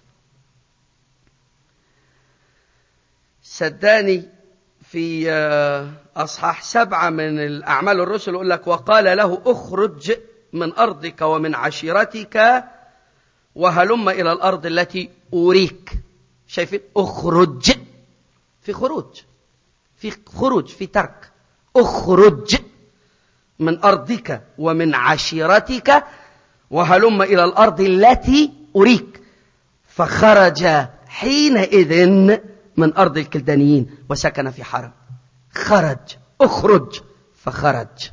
صدقني في اصحاح سبعة من الاعمال الرسل يقول لك وقال له اخرج من ارضك ومن عشيرتك وهلم الى الارض التي اريك شايفين اخرج في خروج في خروج في ترك اخرج من أرضك ومن عشيرتك وهلم إلى الأرض التي أريك فخرج حينئذ من أرض الكلدانيين وسكن في حرم خرج اخرج فخرج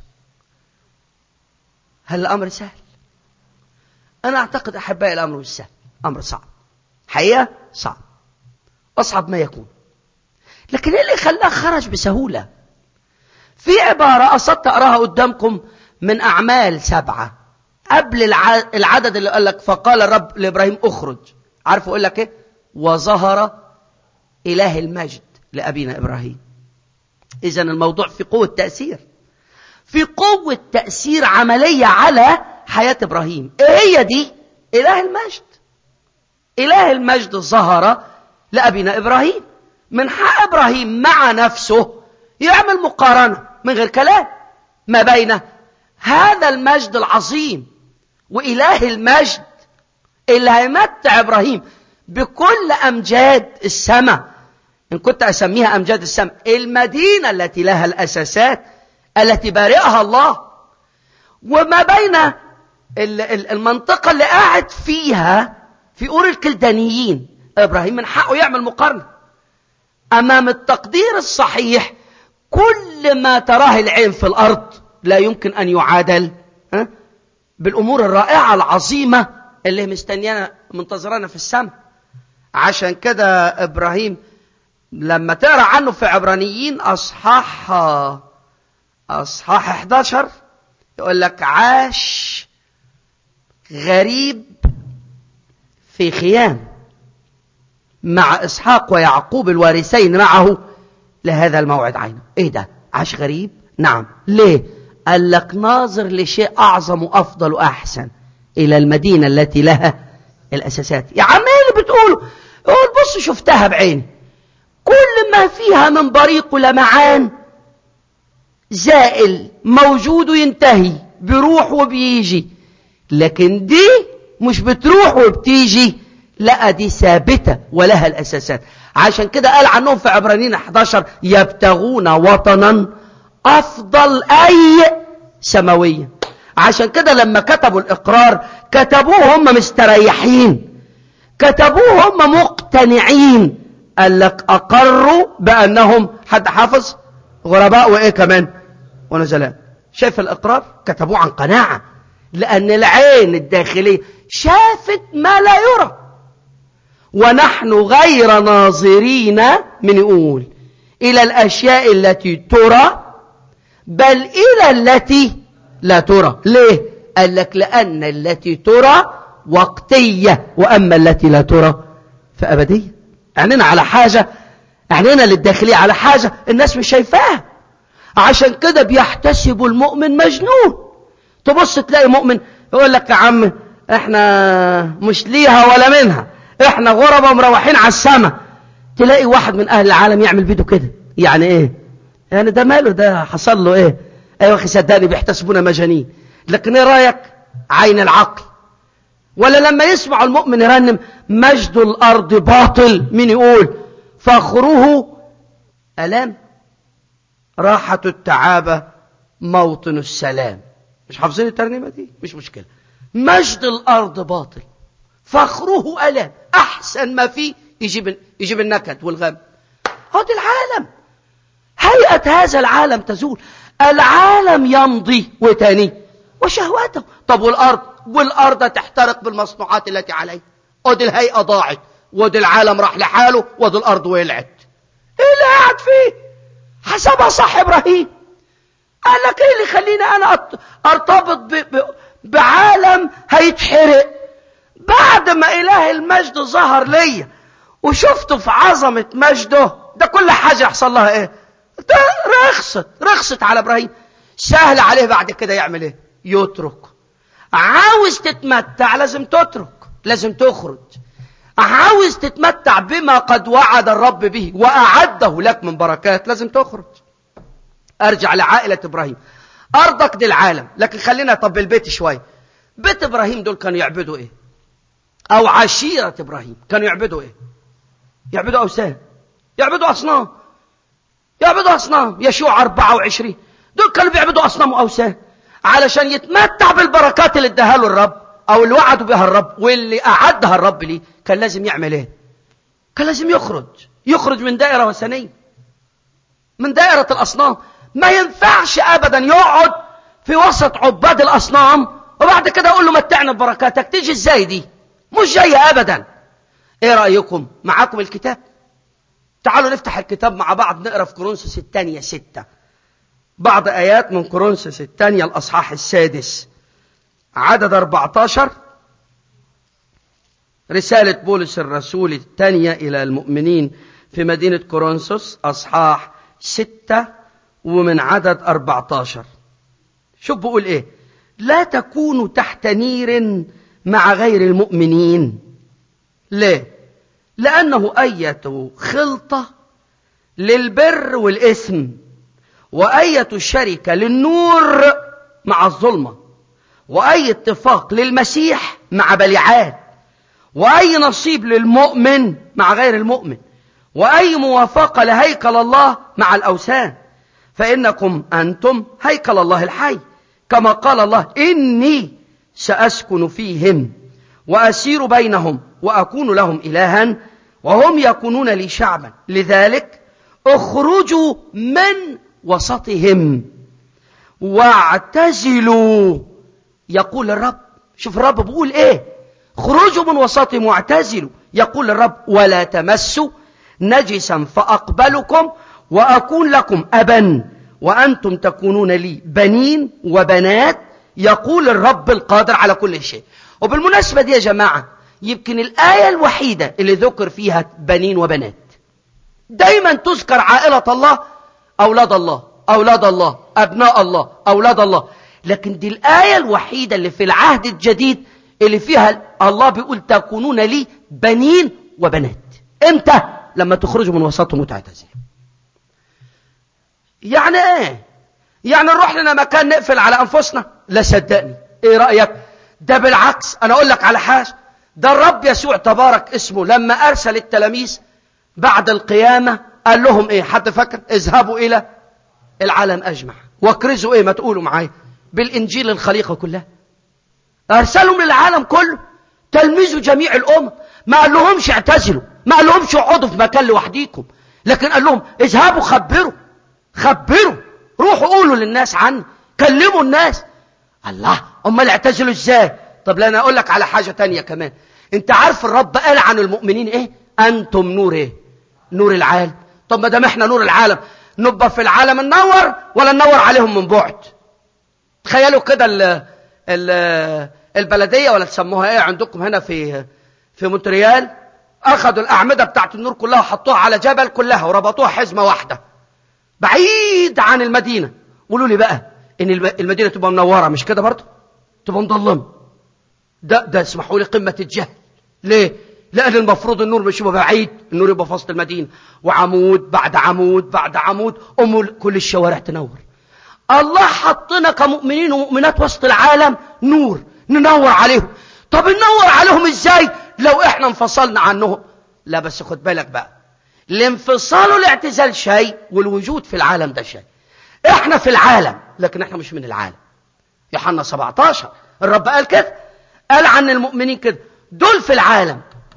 هل الأمر سهل أنا أعتقد أحبائي الأمر مش سهل أمر صعب حقيقة صعب أصعب ما يكون لكن ايه اللي خلاه خرج بسهولة في عبارة قصدت أقراها قدامكم من أعمال سبعة قبل العدد اللي قال لك فقال الرب لإبراهيم أخرج عارف أقول لك إيه وظهر إله المجد لأبينا إبراهيم إذا الموضوع في قوة تأثير في قوة تأثير عملية على حياة إبراهيم إيه هي دي إله المجد إله المجد ظهر لأبينا إبراهيم من حق إبراهيم مع نفسه يعمل مقارنة من غير كلام ما بين هذا المجد العظيم وإله المجد اللي هيمتع إبراهيم بكل أمجاد السماء إن كنت أسميها أمجاد السماء المدينة التي لها الأساسات التي بارئها الله وما بين المنطقة اللي قاعد فيها في أور الكلدانيين إبراهيم من حقه يعمل مقارنة أمام التقدير الصحيح كل ما تراه العين في الأرض لا يمكن أن يعادل بالأمور الرائعة العظيمة اللي مستنيانا منتظرانا في السماء عشان كده إبراهيم لما تقرأ عنه في عبرانيين أصحاح أصحاح 11 يقول لك عاش غريب في خيام مع إسحاق ويعقوب الوارثين معه لهذا الموعد عينه إيه ده عاش غريب نعم ليه قال لك ناظر لشيء أعظم وأفضل وأحسن إلى المدينة التي لها الأساسات يا عم إيه اللي بتقوله قول بص شفتها بعيني كل ما فيها من بريق ولمعان زائل موجود وينتهي بيروح وبيجي لكن دي مش بتروح وبتيجي لا دي ثابتة ولها الأساسات عشان كده قال عنهم في عبرانيين 11 يبتغون وطنا أفضل أي سماويا عشان كده لما كتبوا الإقرار كتبوه هم مستريحين كتبوه هم مقتنعين قال لك أقروا بأنهم حد حافظ غرباء وإيه كمان ونزلاء شايف الإقرار كتبوه عن قناعة لأن العين الداخلية شافت ما لا يرى ونحن غير ناظرين من يقول إلى الأشياء التي ترى بل إلى التي لا ترى ليه؟ قال لك لأن التي ترى وقتية وأما التي لا ترى فأبدية عيننا على حاجة عيننا للداخلية على حاجة الناس مش شايفاها عشان كده بيحتسب المؤمن مجنون تبص تلاقي مؤمن يقول لك يا عم احنا مش ليها ولا منها احنا غربة مروحين على السماء تلاقي واحد من اهل العالم يعمل بيده كده يعني ايه يعني ده ماله ده حصل له ايه ايوه اخي صدقني بيحتسبونا مجانين لكن ايه رايك عين العقل ولا لما يسمع المؤمن يرنم مجد الارض باطل مين يقول فخره الام راحة التعابة موطن السلام مش حافظين الترنيمة دي مش مشكلة مجد الأرض باطل فخره ألام أحسن ما فيه يجيب, يجيب النكد والغم هذا العالم هيئة هذا العالم تزول العالم يمضي وتاني وشهواته طب والأرض والأرض تحترق بالمصنوعات التي عليه ودي الهيئة ضاعت ودي العالم راح لحاله ودي الأرض ولعت ايه اللي قاعد فيه حسبها صح ابراهيم قال لك ايه اللي يخليني انا ارتبط ب... ب... بعالم هيتحرق بعد ما اله المجد ظهر ليا وشفته في عظمة مجده ده كل حاجة يحصل لها ايه ده رخصت رخصت على ابراهيم سهل عليه بعد كده يعمل ايه يترك عاوز تتمتع لازم تترك لازم تخرج عاوز تتمتع بما قد وعد الرب به وأعده لك من بركات لازم تخرج أرجع لعائلة إبراهيم أرضك دي العالم لكن خلينا طب البيت شوي بيت إبراهيم دول كانوا يعبدوا إيه أو عشيرة إبراهيم كانوا يعبدوا إيه يعبدوا أوثان يعبدوا أصنام يعبدوا أصنام يشوع 24 دول كانوا بيعبدوا أصنام وأوثان علشان يتمتع بالبركات اللي اداها له الرب او اللي وعدوا بها الرب واللي اعدها الرب ليه كان لازم يعمل ايه كان لازم يخرج يخرج من دائرة وثنية من دائرة الاصنام ما ينفعش ابدا يقعد في وسط عباد الاصنام وبعد كده اقول له متعنا ببركاتك تيجي ازاي دي مش جاية ابدا ايه رأيكم معاكم الكتاب تعالوا نفتح الكتاب مع بعض نقرا في كورنثوس الثانية ستة بعض ايات من كورنثوس الثانية الاصحاح السادس عدد 14 رسالة بولس الرسول الثانية إلى المؤمنين في مدينة كورنثوس أصحاح 6 ومن عدد 14 شوف بقول إيه لا تكونوا تحت نير مع غير المؤمنين ليه لأنه أية خلطة للبر والإثم وأية شركة للنور مع الظلمه وأي اتفاق للمسيح مع بليعات وأي نصيب للمؤمن مع غير المؤمن وأي موافقة لهيكل الله مع الأوثان فإنكم أنتم هيكل الله الحي كما قال الله إني سأسكن فيهم وأسير بينهم وأكون لهم إلها وهم يكونون لي شعبا لذلك اخرجوا من وسطهم واعتزلوا يقول الرب شوف الرب بيقول ايه خرجوا من وسطهم واعتزلوا يقول الرب ولا تمسوا نجسا فأقبلكم وأكون لكم أبا وأنتم تكونون لي بنين وبنات يقول الرب القادر على كل شيء وبالمناسبة دي يا جماعة يمكن الآية الوحيدة اللي ذكر فيها بنين وبنات دايما تذكر عائلة الله أولاد الله أولاد الله أبناء الله أولاد الله لكن دي الآية الوحيدة اللي في العهد الجديد اللي فيها الله بيقول تكونون لي بنين وبنات امتى لما تخرجوا من وسطهم وتعتزلوا يعني ايه يعني نروح لنا مكان نقفل على انفسنا لا صدقني ايه رأيك ده بالعكس انا اقول لك على حاجة ده الرب يسوع تبارك اسمه لما ارسل التلاميذ بعد القيامة قال لهم ايه حد فكر اذهبوا الى العالم اجمع واكرزوا ايه ما تقولوا معايا بالإنجيل الخليقة كلها أرسلهم للعالم كله تلميذوا جميع الأمم ما قال لهمش اعتزلوا ما قال لهمش اقعدوا في مكان لوحديكم لكن قال لهم اذهبوا خبروا خبروا روحوا قولوا للناس عني كلموا الناس الله امال اعتزلوا ازاي طب لا انا اقول لك على حاجه تانية كمان انت عارف الرب قال عن المؤمنين ايه انتم نور ايه نور العالم طب ما دام احنا نور العالم نبقى في العالم ننور ولا ننور عليهم من بعد تخيلوا كده ال ال البلديه ولا تسموها ايه عندكم هنا في في مونتريال اخذوا الاعمده بتاعت النور كلها وحطوها على جبل كلها وربطوها حزمه واحده بعيد عن المدينه قولوا لي بقى ان المدينه تبقى منوره مش كده برضه تبقى مظلمه ده ده اسمحوا لي قمه الجهل ليه لان المفروض النور مش يبقى بعيد النور يبقى في وسط المدينه وعمود بعد عمود بعد عمود ام كل الشوارع تنور الله حطنا كمؤمنين ومؤمنات وسط العالم نور ننور عليهم طب ننور عليهم ازاي لو احنا انفصلنا عنهم لا بس خد بالك بقى الانفصال والاعتزال شيء والوجود في العالم ده شيء احنا في العالم لكن احنا مش من العالم يوحنا 17 الرب قال كده قال عن المؤمنين كده دول في العالم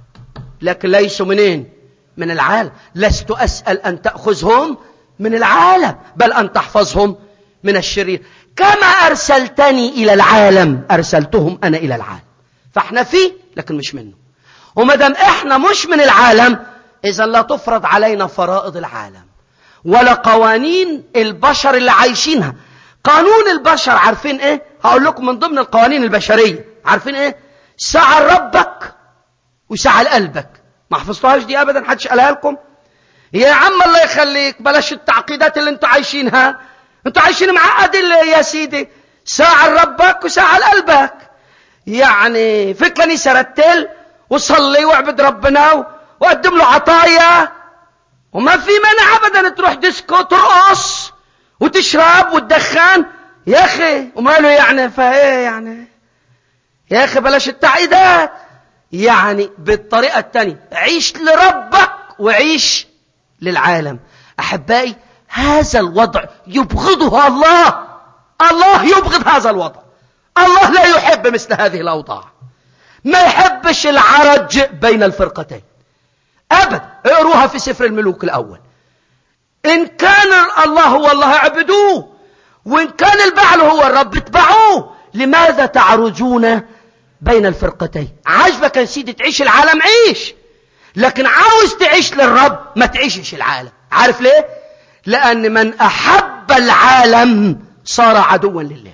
لكن ليسوا منين من العالم لست أسأل أن تأخذهم من العالم بل أن تحفظهم من الشرير كما أرسلتني إلى العالم أرسلتهم أنا إلى العالم فاحنا فيه لكن مش منه وما دام احنا مش من العالم إذا لا تفرض علينا فرائض العالم ولا قوانين البشر اللي عايشينها قانون البشر عارفين ايه هقول لكم من ضمن القوانين البشرية عارفين ايه سعى لربك وسعى لقلبك ما حفظتوهاش دي ابدا حدش قالها لكم يا عم الله يخليك بلاش التعقيدات اللي انتوا عايشينها انتوا عايشين معقد يا سيدي ساعة لربك وساعة لقلبك يعني في الكنيسة رتل وصلي واعبد ربنا وقدم له عطايا وما في مانع ابدا تروح ديسكو ترقص وتشرب وتدخن يا اخي وماله يعني فايه يعني يا اخي بلاش التعقيدات يعني بالطريقة الثانية عيش لربك وعيش للعالم أحبائي هذا الوضع يبغضه الله الله يبغض هذا الوضع الله لا يحب مثل هذه الأوضاع ما يحبش العرج بين الفرقتين أبدا اقروها في سفر الملوك الأول إن كان الله هو الله اعبدوه وإن كان البعل هو الرب اتبعوه لماذا تعرجون بين الفرقتين عاجبك يا سيدي تعيش العالم عيش لكن عاوز تعيش للرب ما تعيشش العالم عارف ليه لأن من أحب العالم صار عدوا لله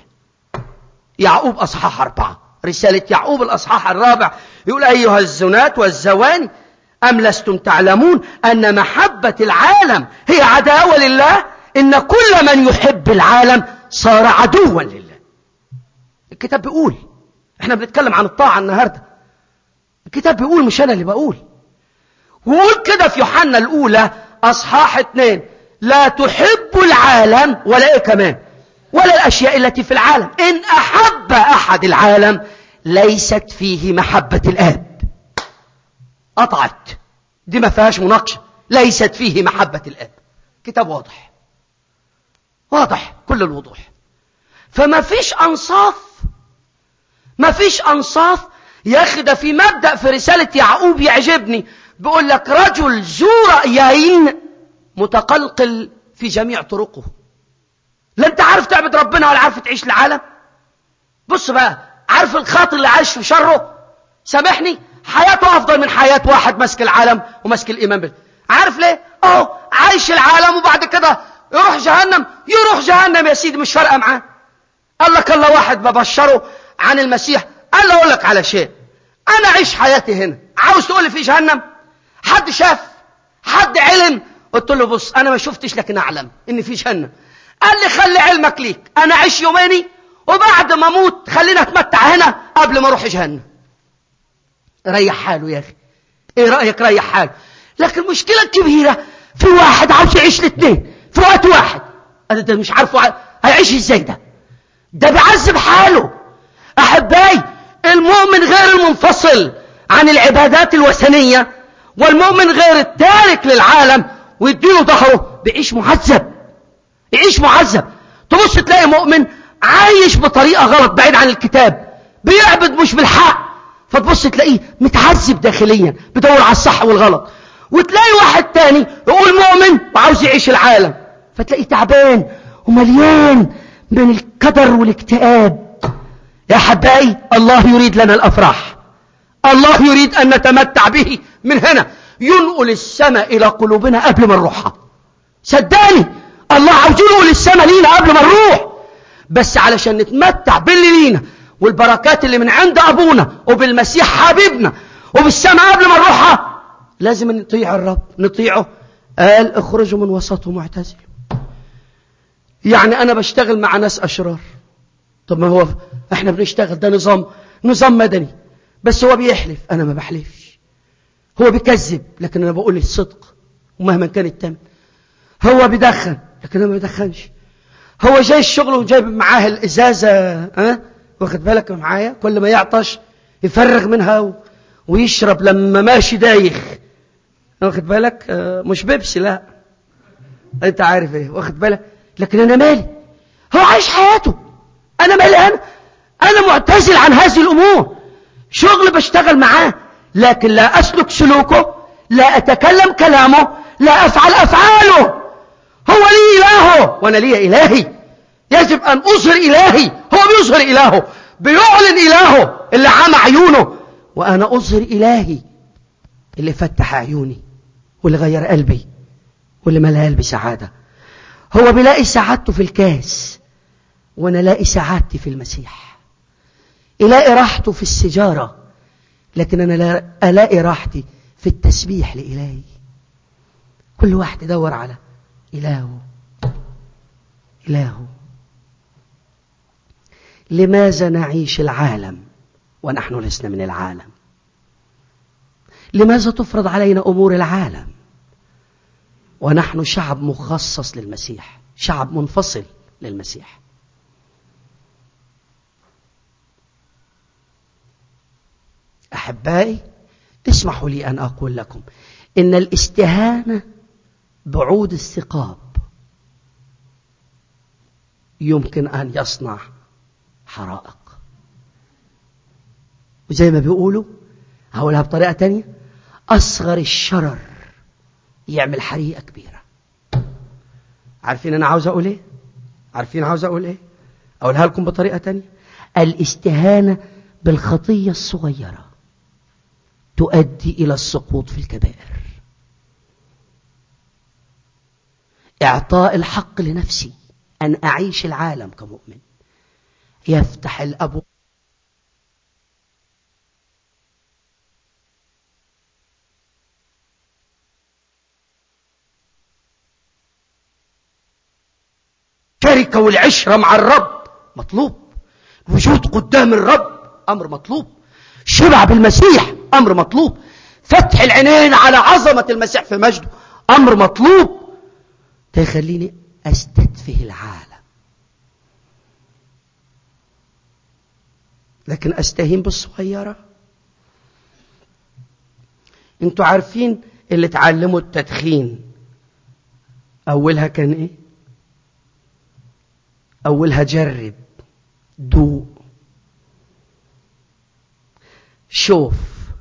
يعقوب أصحاح أربعة رسالة يعقوب الأصحاح الرابع يقول أيها الزنات والزواني أم لستم تعلمون أن محبة العالم هي عداوة لله إن كل من يحب العالم صار عدوا لله الكتاب بيقول احنا بنتكلم عن الطاعة النهاردة الكتاب بيقول مش أنا اللي بقول وقول كده في يوحنا الأولى أصحاح اتنين لا تحب العالم ولا إيه كمان ولا الأشياء التي في العالم إن أحب أحد العالم ليست فيه محبة الآب قطعت دي ما فيهاش مناقشة ليست فيه محبة الآب كتاب واضح واضح كل الوضوح فما فيش أنصاف ما فيش أنصاف يا أخي ده في مبدأ في رسالة يعقوب يعجبني بيقول لك رجل ذو رأيين متقلقل في جميع طرقه لا انت عارف تعبد ربنا ولا عارف تعيش العالم بص بقى عارف الخاطر اللي عايش في شره سامحني حياته افضل من حياة واحد ماسك العالم وماسك الايمان بالله عارف ليه اهو عايش العالم وبعد كده يروح جهنم يروح جهنم يا سيدي مش فارقه معاه قال لك الله واحد ببشره عن المسيح قال له اقول لك على شيء انا اعيش حياتي هنا عاوز تقول لي في جهنم حد شاف حد علم قلت له بص انا ما شفتش لكن اعلم ان في جهنم قال لي خلي علمك ليك انا اعيش يوميني وبعد ما اموت خلينا اتمتع هنا قبل ما اروح جهنم ريح حاله يا اخي ايه رايك ريح حاله لكن المشكله الكبيره في واحد عاوز يعيش الاثنين في وقت واحد انا ده مش عارفه هيعيش ازاي ده ده بيعذب حاله احبائي المؤمن غير المنفصل عن العبادات الوثنيه والمؤمن غير التارك للعالم ويديله ظهره بيعيش معذب يعيش معذب تبص تلاقي مؤمن عايش بطريقة غلط بعيد عن الكتاب بيعبد مش بالحق فتبص تلاقيه متعذب داخليا بدور على الصح والغلط وتلاقي واحد تاني يقول مؤمن وعاوز يعيش العالم فتلاقيه تعبان ومليان من الكدر والاكتئاب يا حبائي الله يريد لنا الأفراح الله يريد أن نتمتع به من هنا ينقل السماء إلى قلوبنا قبل ما نروحها صدقني الله عاوز ينقل السماء لينا قبل ما نروح بس علشان نتمتع باللي لينا والبركات اللي من عند أبونا وبالمسيح حبيبنا وبالسماء قبل ما نروحها لازم نطيع الرب نطيعه قال اخرجوا من وسطهم واعتزلوا يعني أنا بشتغل مع ناس أشرار طب ما هو احنا بنشتغل ده نظام نظام مدني بس هو بيحلف أنا ما بحلفش هو بيكذب لكن أنا بقول الصدق ومهما كان التمن هو بيدخن لكن أنا ما بدخنش هو جاي الشغل وجايب معاه الإزازة أه؟ واخد بالك معايا كل ما يعطش يفرغ منها و... ويشرب لما ماشي دايخ واخد بالك أه مش بيبسي لا انت عارف ايه واخد بالك لكن انا مالي هو عايش حياته انا مالي انا انا معتزل عن هذه الامور شغل بشتغل معاه لكن لا اسلك سلوكه لا اتكلم كلامه لا افعل افعاله هو لي الهه وانا لي الهي يجب ان اظهر الهي هو بيظهر الهه بيعلن الهه اللي عمى عيونه وانا اظهر الهي اللي فتح عيوني واللي غير قلبي واللي ملا قلبي سعاده هو بيلاقي سعادته في الكاس وانا الاقي سعادتي في المسيح يلاقي راحته في السجاره لكن انا لا الاقي راحتي في التسبيح لالهي كل واحد يدور على الهه الهه لماذا نعيش العالم ونحن لسنا من العالم لماذا تفرض علينا امور العالم ونحن شعب مخصص للمسيح شعب منفصل للمسيح احبائي اسمحوا لي ان اقول لكم ان الاستهانه بعود الثقاب يمكن ان يصنع حرائق وزي ما بيقولوا هقولها بطريقه تانية اصغر الشرر يعمل حريقه كبيره عارفين انا عاوز اقول ايه عارفين عاوز اقول ايه اقولها لكم بطريقه تانية الاستهانه بالخطيه الصغيره تؤدي الى السقوط في الكبائر اعطاء الحق لنفسي ان اعيش العالم كمؤمن يفتح الابواب الشركة والعشرة مع الرب مطلوب الوجود قدام الرب أمر مطلوب شبع بالمسيح أمر مطلوب فتح العينين على عظمة المسيح في مجده أمر مطلوب ده يخليني أستدفه العالم لكن أستهين بالصغيرة انتوا عارفين اللي اتعلموا التدخين أولها كان إيه أولها جرب دوق شوف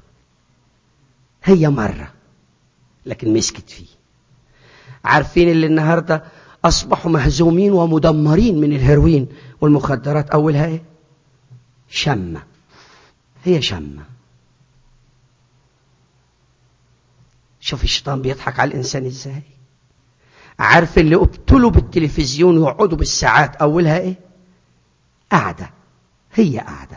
هي مرة لكن مسكت فيه عارفين اللي النهاردة أصبحوا مهزومين ومدمرين من الهيروين والمخدرات أولها إيه شمة هي شمة شوف الشيطان بيضحك على الإنسان إزاي عارف اللي ابتلوا بالتلفزيون ويقعدوا بالساعات أولها إيه قعدة هي قعدة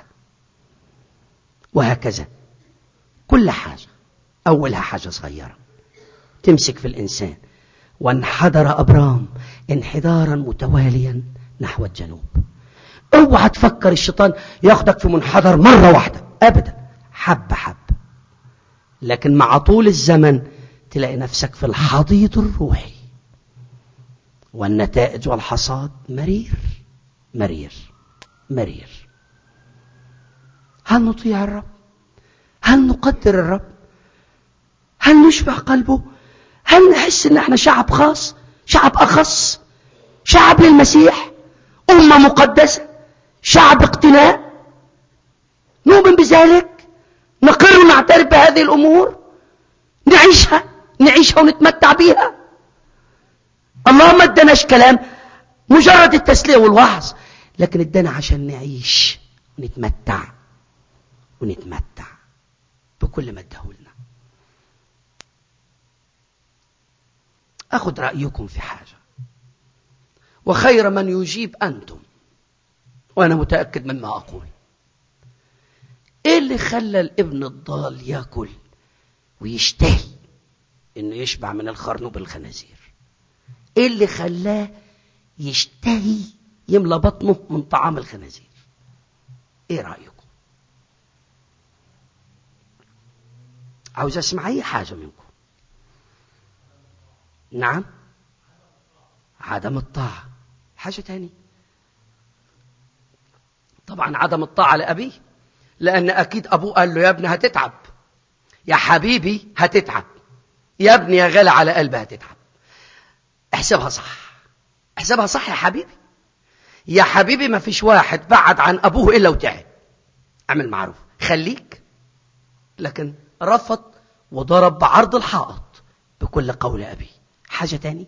وهكذا كل حاجة أولها حاجة صغيرة تمسك في الإنسان وانحدر أبرام انحدارا متواليا نحو الجنوب اوعى تفكر الشيطان ياخدك في منحدر مرة واحدة أبدا حب حب لكن مع طول الزمن تلاقي نفسك في الحضيض الروحي والنتائج والحصاد مرير مرير مرير هل نطيع الرب هل نقدر الرب هل نشبع قلبه هل نحس ان احنا شعب خاص شعب اخص شعب للمسيح امه مقدسه شعب اقتناء نؤمن بذلك نقر ونعترف بهذه الامور نعيشها نعيشها ونتمتع بيها الله ما اداناش كلام مجرد التسليه والوعظ لكن ادانا عشان نعيش ونتمتع ونتمتع بكل ما اداهولنا أخذ رأيكم في حاجة وخير من يجيب أنتم وأنا متأكد مما أقول إيه اللي خلى الابن الضال يأكل ويشتهي إنه يشبع من الخرنوب الخنازير إيه اللي خلاه يشتهي يملى بطنه من طعام الخنازير إيه رأيكم عاوز أسمع أي حاجة منكم نعم عدم الطاعة حاجة تانية طبعا عدم الطاعة لأبيه لأن أكيد أبوه قال له يا ابني هتتعب يا حبيبي هتتعب يا ابني يا غالي على قلبي هتتعب احسبها صح احسبها صح يا حبيبي يا حبيبي ما فيش واحد بعد عن أبوه إلا وتعب اعمل معروف خليك لكن رفض وضرب بعرض الحائط بكل قول أبي حاجة تاني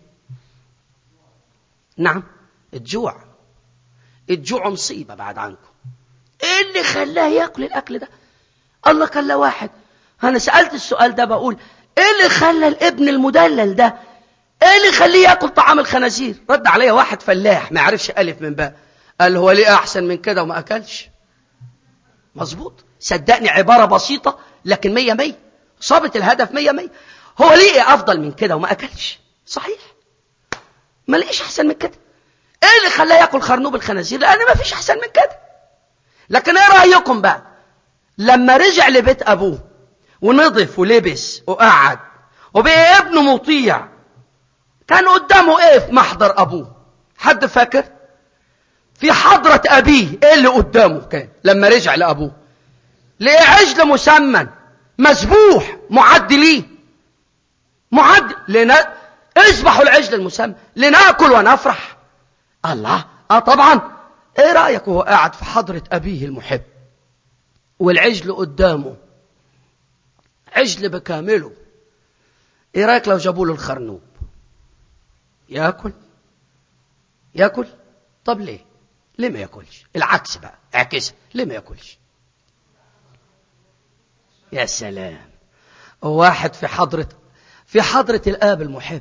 نعم الجوع الجوع مصيبة بعد عنكم ايه اللي خلاه ياكل الاكل ده الله كان له واحد انا سألت السؤال ده بقول ايه اللي خلى الابن المدلل ده ايه اللي يخليه ياكل طعام الخنازير رد عليا واحد فلاح ما يعرفش الف من باء قال هو ليه احسن من كده وما اكلش مظبوط صدقني عبارة بسيطة لكن مية مية صابت الهدف مية مية هو ليه افضل من كده وما اكلش صحيح ما لقيش احسن من كده ايه اللي خلاه ياكل خرنوب الخنازير لان ما فيش احسن من كده لكن ايه رايكم بقى لما رجع لبيت ابوه ونضف ولبس وقعد وبقى ابنه مطيع كان قدامه ايه في محضر ابوه حد فاكر في حضرة ابيه ايه اللي قدامه كان لما رجع لابوه لقى عجل مسمن مذبوح معد ليه معد لنا اذبحوا العجل المسمى لناكل ونفرح الله اه طبعا ايه رايك وهو قاعد في حضره ابيه المحب والعجل قدامه عجل بكامله ايه رايك لو جابوا له الخرنوب ياكل ياكل طب ليه ليه ما ياكلش العكس بقى اعكسها ليه ما ياكلش يا سلام واحد في حضرة في حضرة الآب المحب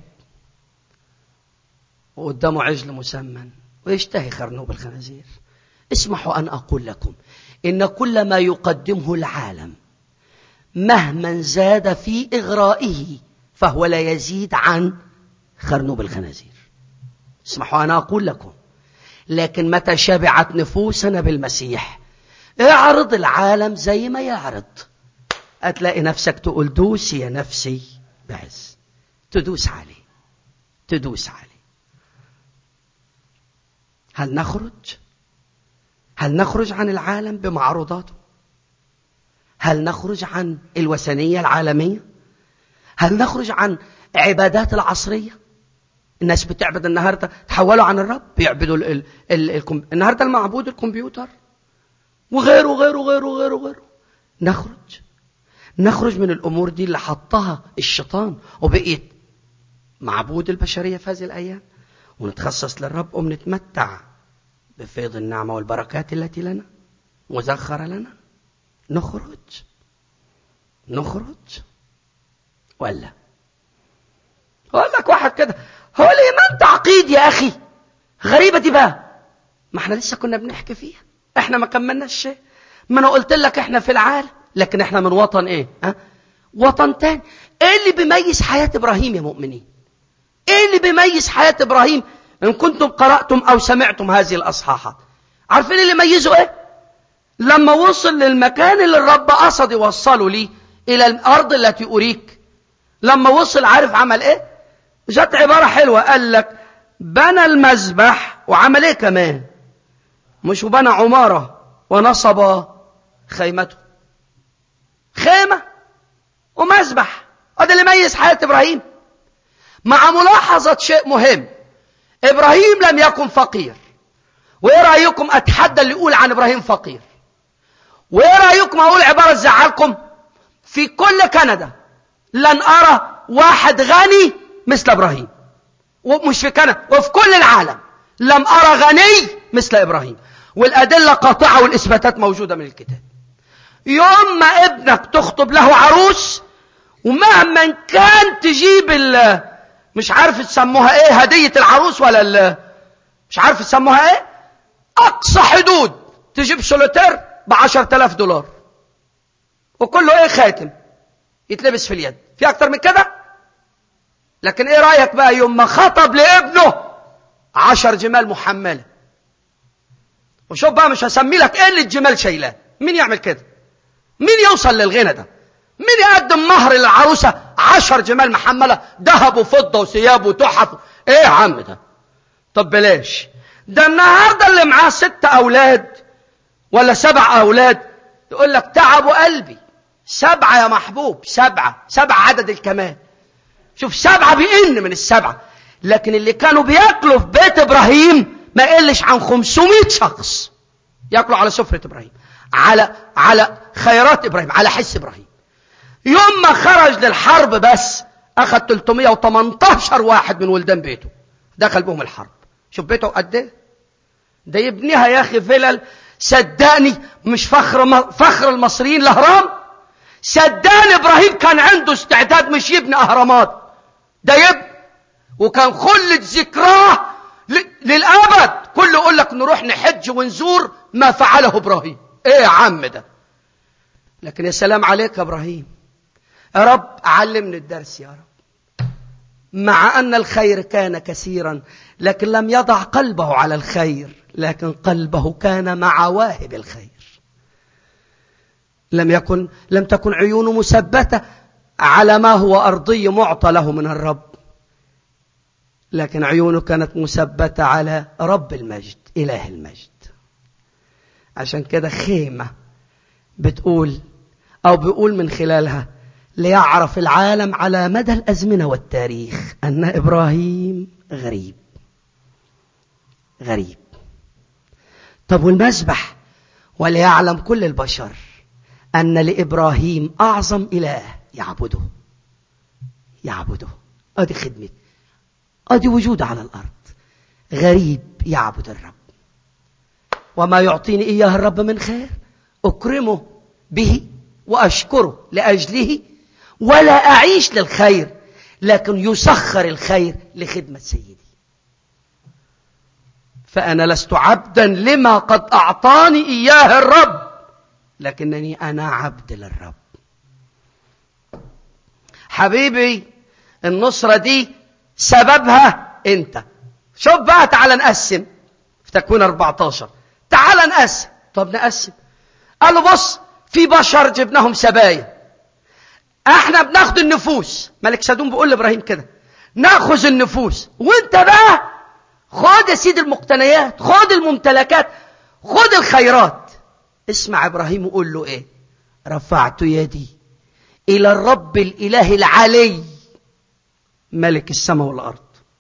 وقدامه عجل مسمن ويشتهي خرنوب الخنازير اسمحوا أن أقول لكم إن كل ما يقدمه العالم مهما زاد في إغرائه فهو لا يزيد عن خرنوب الخنازير اسمحوا أن أقول لكم لكن متى شبعت نفوسنا بالمسيح اعرض العالم زي ما يعرض هتلاقي نفسك تقول دوسي يا نفسي بعز تدوس عليه تدوس عليه هل نخرج هل نخرج عن العالم بمعروضاته هل نخرج عن الوثنية العالمية هل نخرج عن عبادات العصرية الناس بتعبد النهاردة تحولوا عن الرب بيعبدوا ال ال ال ال النهاردة المعبود الكمبيوتر وغيره وغيره وغيره وغيره وغيره نخرج نخرج من الأمور دي اللي حطها الشيطان وبقيت معبود البشرية في هذه الأيام ونتخصص للرب ونتمتع بفيض النعمة والبركات التي لنا مزخرة لنا نخرج نخرج ولا أقول لك واحد كده هو الإيمان تعقيد يا أخي غريبة دي بقى ما احنا لسه كنا بنحكي فيها احنا ما كملناش شيء ما انا قلت لك احنا في العالم لكن احنا من وطن ايه ها؟ وطن تاني ايه اللي بيميز حياة ابراهيم يا مؤمنين ايه اللي بيميز حياة ابراهيم ان كنتم قرأتم او سمعتم هذه الاصحاحات عارفين اللي ميزه ايه لما وصل للمكان اللي الرب قصد يوصله ليه الى الارض التي اريك لما وصل عارف عمل ايه جت عبارة حلوة قال لك بنى المذبح وعمل ايه كمان مش وبنى عمارة ونصب خيمته خيمة ومذبح هذا اللي يميز حياة إبراهيم مع ملاحظة شيء مهم إبراهيم لم يكن فقير وإيه رأيكم أتحدى اللي يقول عن إبراهيم فقير وإيه رأيكم أقول عبارة تزعلكم في كل كندا لن أرى واحد غني مثل إبراهيم ومش في كندا وفي كل العالم لم أرى غني مثل إبراهيم والأدلة قاطعة والإثباتات موجودة من الكتاب يوم ما ابنك تخطب له عروس ومهما كان تجيب ال مش عارف تسموها ايه هدية العروس ولا ال مش عارف تسموها ايه اقصى حدود تجيب سولوتير بعشر تلاف دولار وكله ايه خاتم يتلبس في اليد في اكتر من كده لكن ايه رأيك بقى يوم ما خطب لابنه عشر جمال محملة وشوف بقى مش هسمي لك ايه اللي الجمال شايلاه مين يعمل كده مين يوصل للغنى ده مين يقدم مهر للعروسة عشر جمال محملة ذهب وفضة وثياب وتحف ايه يا عم ده طب بلاش ده النهاردة اللي معاه ست اولاد ولا سبع اولاد يقول لك تعبوا قلبي سبعة يا محبوب سبعة سبعة عدد الكمال شوف سبعة بيئن من السبعة لكن اللي كانوا بياكلوا في بيت ابراهيم ما يقلش عن 500 شخص ياكلوا على سفرة ابراهيم على على خيرات ابراهيم على حس ابراهيم يوم ما خرج للحرب بس اخذ 318 واحد من ولدان بيته دخل بهم الحرب شوف بيته قد ايه ده يبنيها يا اخي فلل صدقني مش فخر فخر المصريين الاهرام صدقني ابراهيم كان عنده استعداد مش يبني اهرامات ده يبني وكان خلد ذكراه للابد كله يقول لك نروح نحج ونزور ما فعله ابراهيم ايه يا عم ده لكن يا سلام عليك يا ابراهيم يا رب علمني الدرس يا رب مع ان الخير كان كثيرا لكن لم يضع قلبه على الخير لكن قلبه كان مع واهب الخير لم يكن لم تكن عيونه مثبته على ما هو ارضي معطى له من الرب لكن عيونه كانت مثبته على رب المجد اله المجد عشان كده خيمه بتقول او بيقول من خلالها ليعرف العالم على مدى الازمنه والتاريخ ان ابراهيم غريب غريب طب والمسبح وليعلم كل البشر أن لإبراهيم أعظم إله يعبده يعبده أدي خدمة أدي وجود على الأرض غريب يعبد الرب وما يعطيني إياه الرب من خير أكرمه به وأشكره لأجله ولا أعيش للخير لكن يسخر الخير لخدمة سيدي فأنا لست عبدا لما قد أعطاني إياه الرب لكنني أنا عبد للرب حبيبي النصرة دي سببها أنت شوف بقى تعال نقسم في تكوين 14 تعال نقسم طب نقسم قال له بص في بشر جبناهم سبايا احنا بناخد النفوس ملك سدوم بيقول لابراهيم كده ناخذ النفوس وانت بقى خد يا سيدي المقتنيات خد الممتلكات خد الخيرات اسمع ابراهيم وقول له ايه رفعت يدي الى الرب الاله العلي ملك السماء والارض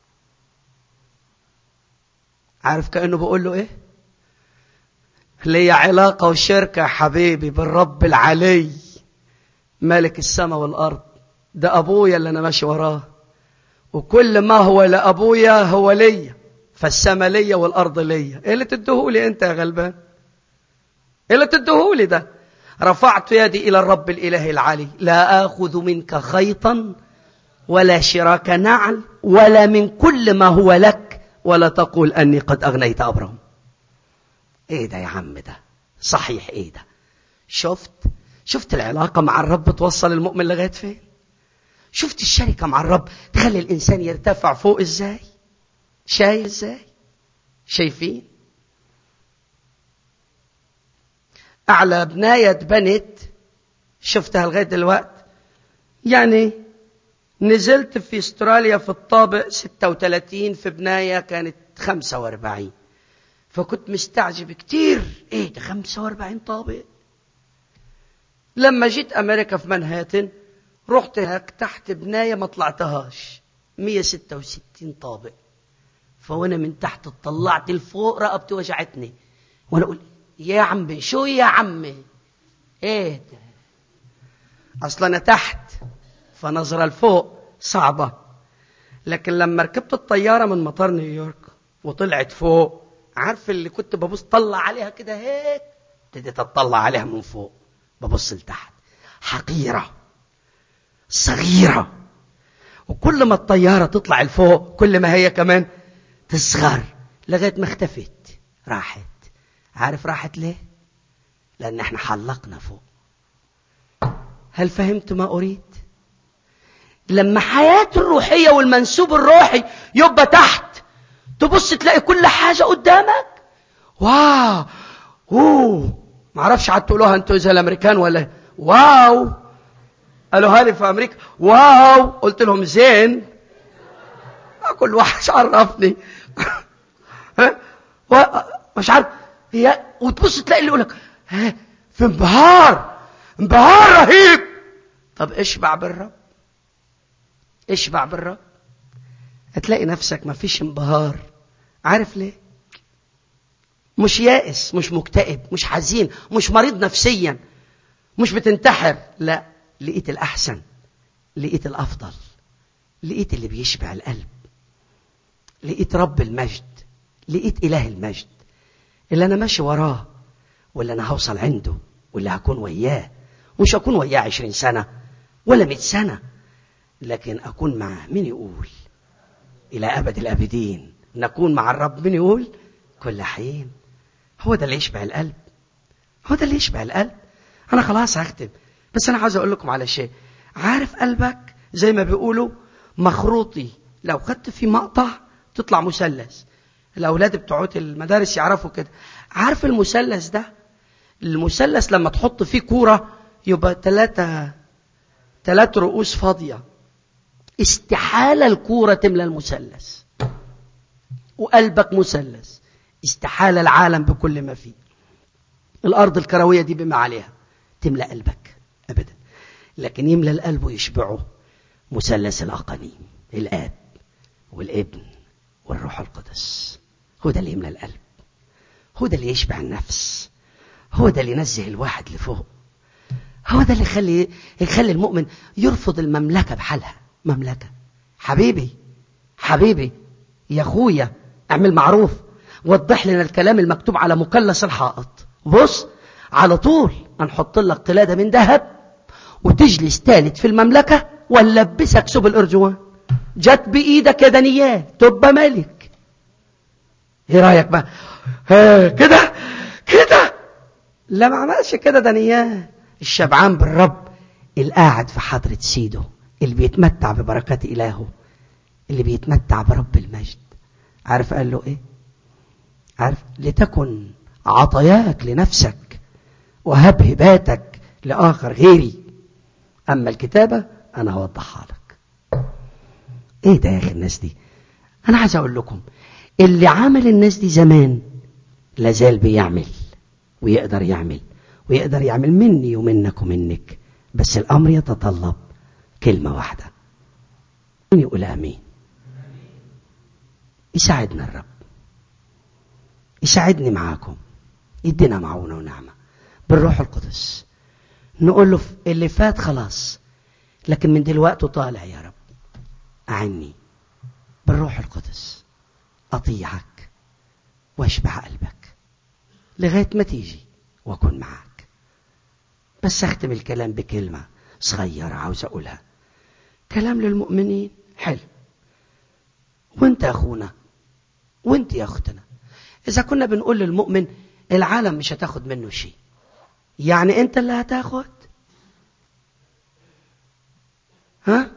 عارف كانه بيقول له ايه لي علاقه وشركه يا حبيبي بالرب العلي ملك السماء والارض ده ابويا اللي انا ماشي وراه وكل ما هو لابويا هو ليا فالسماء ليا والارض ليا ايه اللي تدهولي انت يا غلبان ايه اللي تدهولي ده رفعت يدي الى الرب الاله العلي لا اخذ منك خيطا ولا شراك نعل ولا من كل ما هو لك ولا تقول اني قد اغنيت ابرهم ايه ده يا عم ده صحيح ايه ده شفت شفت العلاقه مع الرب توصل المؤمن لغايه فين شفت الشركه مع الرب تخلي الانسان يرتفع فوق ازاي شايف ازاي شايفين اعلى بنايه اتبنت شفتها لغايه دلوقتي يعني نزلت في استراليا في الطابق 36 في بنايه كانت 45 فكنت مستعجب كتير ايه ده 45 طابق لما جيت امريكا في منهاتن رحت هناك تحت بنايه ما طلعتهاش 166 طابق فوانا من تحت طلعت لفوق رقبتي وجعتني وانا اقول يا عمي شو يا عمي ايه ده اصلا انا تحت فنظرة لفوق صعبة لكن لما ركبت الطيارة من مطار نيويورك وطلعت فوق عارف اللي كنت ببص طلع عليها كده هيك ابتديت اطلع عليها من فوق ببص لتحت حقيرة صغيرة وكل ما الطيارة تطلع لفوق كل ما هي كمان تصغر لغاية ما اختفت راحت عارف راحت ليه لأن احنا حلقنا فوق هل فهمت ما أريد لما حياة الروحية والمنسوب الروحي يبقى تحت تبص تلاقي كل حاجة قدامك واو اوه ما اعرفش قعدت تقولوها انتوا زي الامريكان ولا واو قالوها لي في امريكا واو قلت لهم زين كل واحد عرفني مش عارف هي وتبص تلاقي اللي يقول لك في انبهار انبهار رهيب طب اشبع بالرب اشبع بالرب هتلاقي نفسك ما فيش انبهار عارف ليه مش يائس مش مكتئب مش حزين مش مريض نفسيا مش بتنتحر لا لقيت الأحسن لقيت الأفضل لقيت اللي بيشبع القلب لقيت رب المجد لقيت إله المجد اللي أنا ماشي وراه واللي أنا هوصل عنده واللي هكون وياه مش هكون وياه عشرين سنة ولا مئة سنة لكن أكون معه مين يقول إلى أبد الأبدين نكون مع الرب مين يقول كل حين هو ده اللي يشبع القلب هو ده اللي يشبع القلب أنا خلاص هختم بس أنا عاوز أقول لكم على شيء عارف قلبك زي ما بيقولوا مخروطي لو خدت فيه مقطع تطلع مثلث الأولاد بتوع المدارس يعرفوا كده عارف المثلث ده المثلث لما تحط فيه كورة يبقى ثلاثة ثلاث رؤوس فاضية استحالة الكورة تملى المثلث وقلبك مثلث استحالة العالم بكل ما فيه الأرض الكروية دي بما عليها تملى قلبك أبدا لكن يملى القلب ويشبعه مثلث الأقانيم الآب والابن والروح القدس هو ده اللي يملى القلب هو ده اللي يشبع النفس هو ده اللي ينزه الواحد لفوق هو ده اللي يخلي يخلي المؤمن يرفض المملكة بحالها مملكة حبيبي حبيبي يا اخويا اعمل معروف وضح لنا الكلام المكتوب على مكلس الحائط بص على طول هنحط لك قلادة من ذهب وتجلس ثالث في المملكة ونلبسك سب الأرجوان جت بإيدك يا دانيال تبقى ملك ايه رأيك بقى كده كده لا ما عملش كده دانيال الشبعان بالرب القاعد في حضرة سيده اللي بيتمتع ببركات إلهه اللي بيتمتع برب المجد عارف قال له ايه عارف لتكن عطاياك لنفسك وهب هباتك لآخر غيري أما الكتابة أنا هوضحها لك إيه ده يا أخي الناس دي أنا عايز أقول لكم اللي عمل الناس دي زمان لازال بيعمل ويقدر يعمل ويقدر يعمل مني ومنك ومنك بس الأمر يتطلب كلمة واحدة مين يقول آمين يساعدنا الرب يساعدني معاكم يدينا معونة ونعمة بالروح القدس نقول له اللي فات خلاص لكن من دلوقتي طالع يا رب أعني بالروح القدس أطيعك واشبع قلبك لغاية ما تيجي وأكون معك بس أختم الكلام بكلمة صغيرة عاوز أقولها كلام للمؤمنين حلو وانت يا أخونا وانت يا أختنا إذا كنا بنقول للمؤمن العالم مش هتاخد منه شيء يعني انت اللي هتاخد ها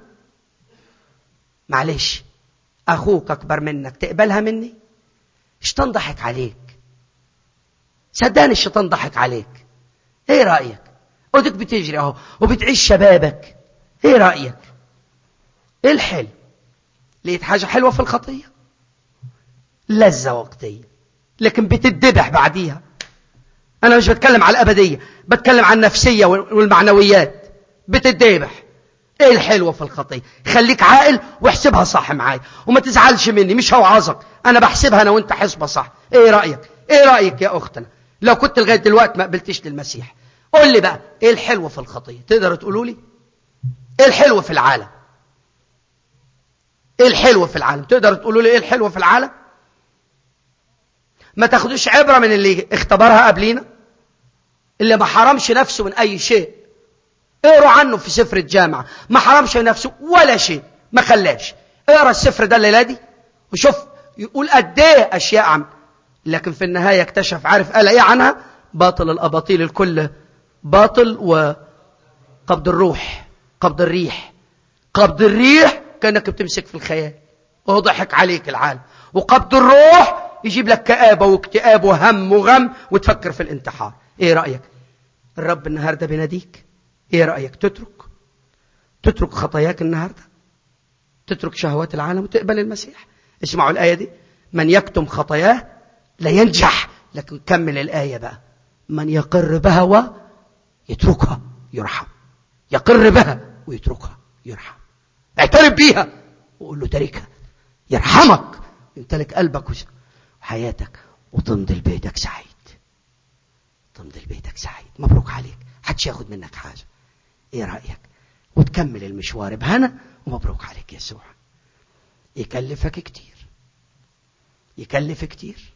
معلش اخوك اكبر منك تقبلها مني الشيطان ضحك عليك صدقني الشيطان ضحك عليك ايه رايك ودك بتجري اهو وبتعيش شبابك ايه رايك ايه الحلو لقيت حاجه حلوه في الخطيه لذه وقتيه لكن بتدبح بعديها أنا مش بتكلم على الأبدية بتكلم عن النفسية والمعنويات بتدبح إيه الحلوة في الخطية خليك عاقل واحسبها صح معايا وما تزعلش مني مش هوعظك أنا بحسبها أنا وأنت حسبها صح إيه رأيك إيه رأيك يا أختنا لو كنت لغاية دلوقتي ما قبلتش للمسيح قول لي بقى إيه الحلوة في الخطية تقدروا تقولوا لي إيه الحلوة في العالم إيه الحلوة في العالم تقدروا تقولوا لي إيه الحلوة في العالم ما تاخدوش عبرة من اللي اختبرها قبلينا اللي ما حرمش نفسه من أي شيء اقروا عنه في سفر الجامعة ما حرمش نفسه ولا شيء ما خلاش اقرا السفر ده الليلة دي وشوف يقول قد ايه أشياء عم لكن في النهاية اكتشف عارف قال ايه عنها باطل الأباطيل الكل باطل وقبض الروح قبض الريح قبض الريح كأنك بتمسك في الخيال وهو ضحك عليك العالم وقبض الروح يجيب لك كآبة واكتئاب وهم وغم وتفكر في الانتحار ايه رأيك الرب النهاردة بيناديك ايه رأيك تترك تترك خطاياك النهاردة تترك شهوات العالم وتقبل المسيح اسمعوا الآية دي من يكتم خطاياه لا ينجح لكن كمل الآية بقى من يقر بها ويتركها يرحم يقر بها ويتركها يرحم اعترف بيها وقول له تركها يرحمك يمتلك قلبك وحياتك وتمضي لبيتك سعيد تمضي لبيتك سعيد مبروك عليك حدش ياخد منك حاجة ايه رأيك وتكمل المشوار بهنا ومبروك عليك يسوع يكلفك كتير يكلف كتير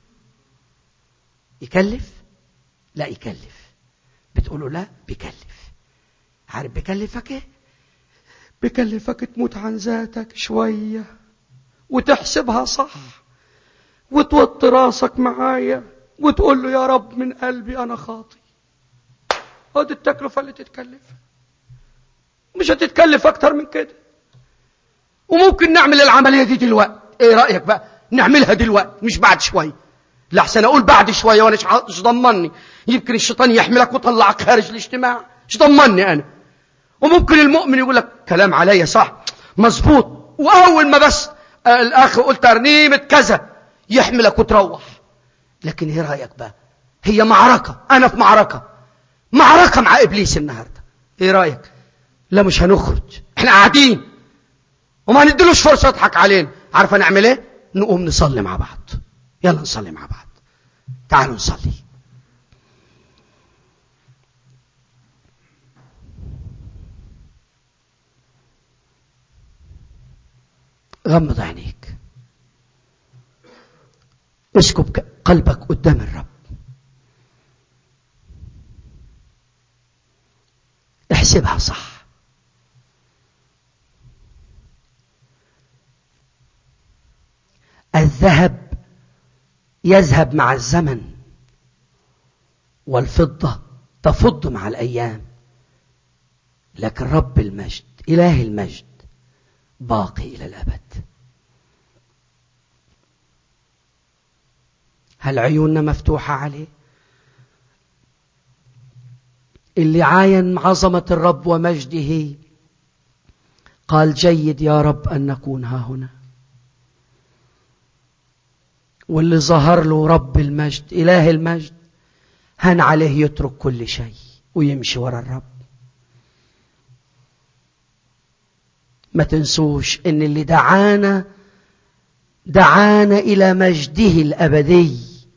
يكلف لا يكلف بتقوله لا بيكلف عارف بيكلفك ايه بيكلفك تموت عن ذاتك شوية وتحسبها صح وتوطي راسك معايا وتقول له يا رب من قلبي أنا خاطي هذه التكلفة اللي تتكلفها مش هتتكلف أكتر من كده وممكن نعمل العملية دي دلوقتي ايه رأيك بقى نعملها دلوقتي مش بعد شوية لحسن اقول بعد شوية وانا مش ضمني يمكن الشيطان يحملك ويطلعك خارج الاجتماع مش ضمني انا وممكن المؤمن يقول لك كلام عليا صح مظبوط واول ما بس الاخ قلت ترنيمة كذا يحملك وتروح لكن ايه رأيك بقى هي معركة انا في معركة معركة مع ابليس النهاردة ايه رأيك لا مش هنخرج احنا قاعدين وما نديلوش فرصة يضحك علينا عارف نعمل ايه نقوم نصلي مع بعض يلا نصلي مع بعض تعالوا نصلي غمض عينيك اسكب قلبك قدام الرب احسبها صح الذهب يذهب مع الزمن والفضة تفض مع الأيام لكن رب المجد إله المجد باقي إلى الأبد هل عيوننا مفتوحة عليه اللي عاين عظمة الرب ومجده قال جيد يا رب أن نكون ها هنا واللي ظهر له رب المجد إله المجد هن عليه يترك كل شيء ويمشي ورا الرب ما تنسوش ان اللي دعانا دعانا الى مجده الابدي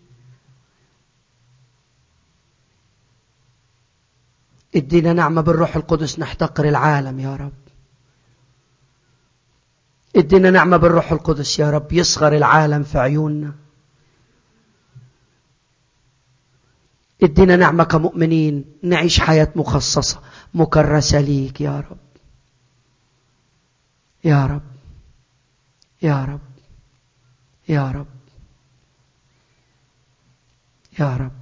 ادينا نعمه بالروح القدس نحتقر العالم يا رب ادينا نعمه بالروح القدس يا رب يصغر العالم في عيوننا ادينا نعمه كمؤمنين نعيش حياه مخصصه مكرسه ليك يا رب يا رب يا رب يا رب يا رب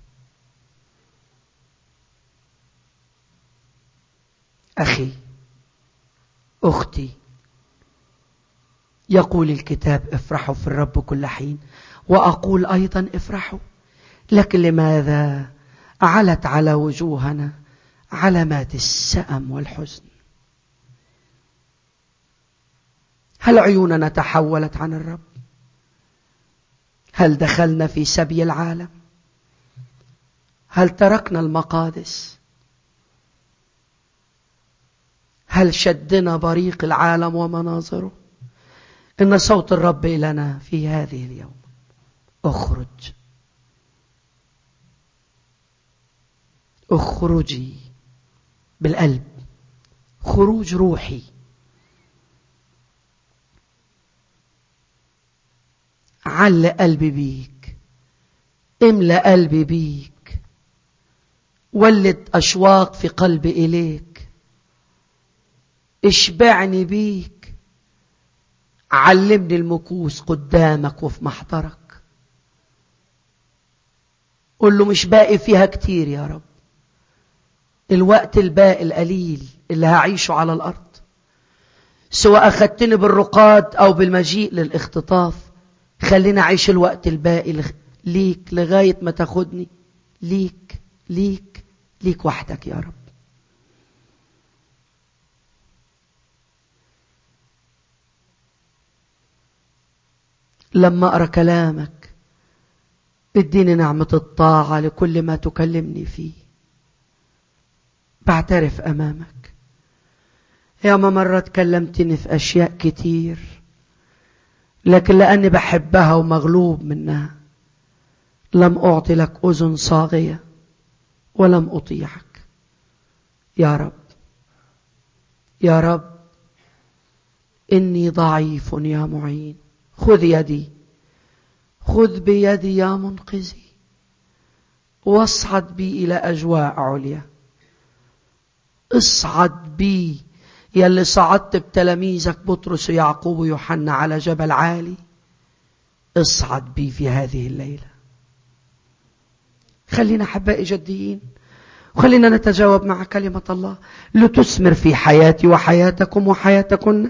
أخي أختي يقول الكتاب افرحوا في الرب كل حين وأقول أيضا افرحوا لكن لماذا علت على وجوهنا علامات السأم والحزن هل عيوننا تحولت عن الرب هل دخلنا في سبي العالم هل تركنا المقادس هل شدنا بريق العالم ومناظره إن صوت الرب لنا في هذه اليوم اخرج اخرجي بالقلب خروج روحي علق قلبي بيك املأ قلبي بيك ولد أشواق في قلبي إليك اشبعني بيك علمني المكوس قدامك وفي محضرك قل له مش باقي فيها كتير يا رب الوقت الباقي القليل اللي هعيشه على الأرض سواء أخدتني بالرقاد أو بالمجيء للاختطاف خلينا أعيش الوقت الباقي ليك لغاية ما تاخدني ليك ليك ليك وحدك يا رب لما أقرأ كلامك اديني نعمة الطاعة لكل ما تكلمني فيه بعترف أمامك يا ما مرة تكلمتني في أشياء كتير لكن لأني بحبها ومغلوب منها لم أعطي لك أذن صاغية ولم أطيعك يا رب يا رب إني ضعيف يا معين خذ يدي خذ بيدي يا منقذي واصعد بي إلى أجواء عليا اصعد بي يلي صعدت بتلاميذك بطرس ويعقوب ويوحنا على جبل عالي اصعد بي في هذه الليلة خلينا أحبائي جديين وخلينا نتجاوب مع كلمة الله لتثمر في حياتي وحياتكم وحياتكن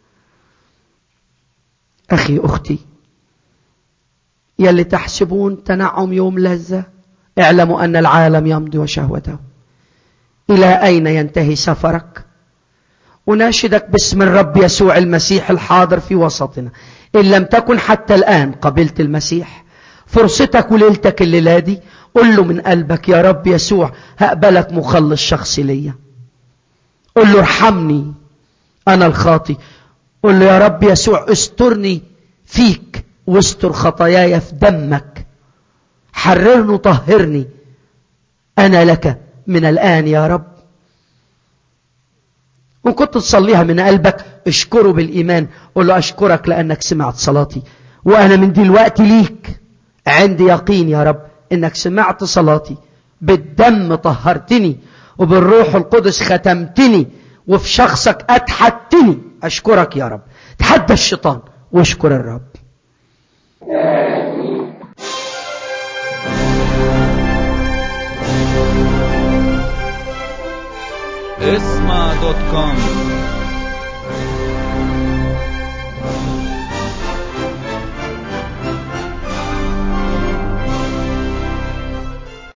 أخي أختي يلي تحسبون تنعم يوم لذة اعلموا أن العالم يمضي وشهوته إلى أين ينتهي سفرك أناشدك باسم الرب يسوع المسيح الحاضر في وسطنا إن لم تكن حتى الآن قبلت المسيح فرصتك وليلتك الليلة دي قل له من قلبك يا رب يسوع هقبلك مخلص شخصي ليا قل له ارحمني أنا الخاطي قل له يا رب يسوع استرني فيك واستر خطاياي في دمك حررني وطهرني أنا لك من الآن يا رب وإن كنت تصليها من قلبك اشكره بالإيمان قل له أشكرك لأنك سمعت صلاتي وأنا من دلوقتي ليك عندي يقين يا رب إنك سمعت صلاتي بالدم طهرتني وبالروح القدس ختمتني وفي شخصك أتحدتني أشكرك يا رب تحدى الشيطان واشكر الرب اسمع دوت كوم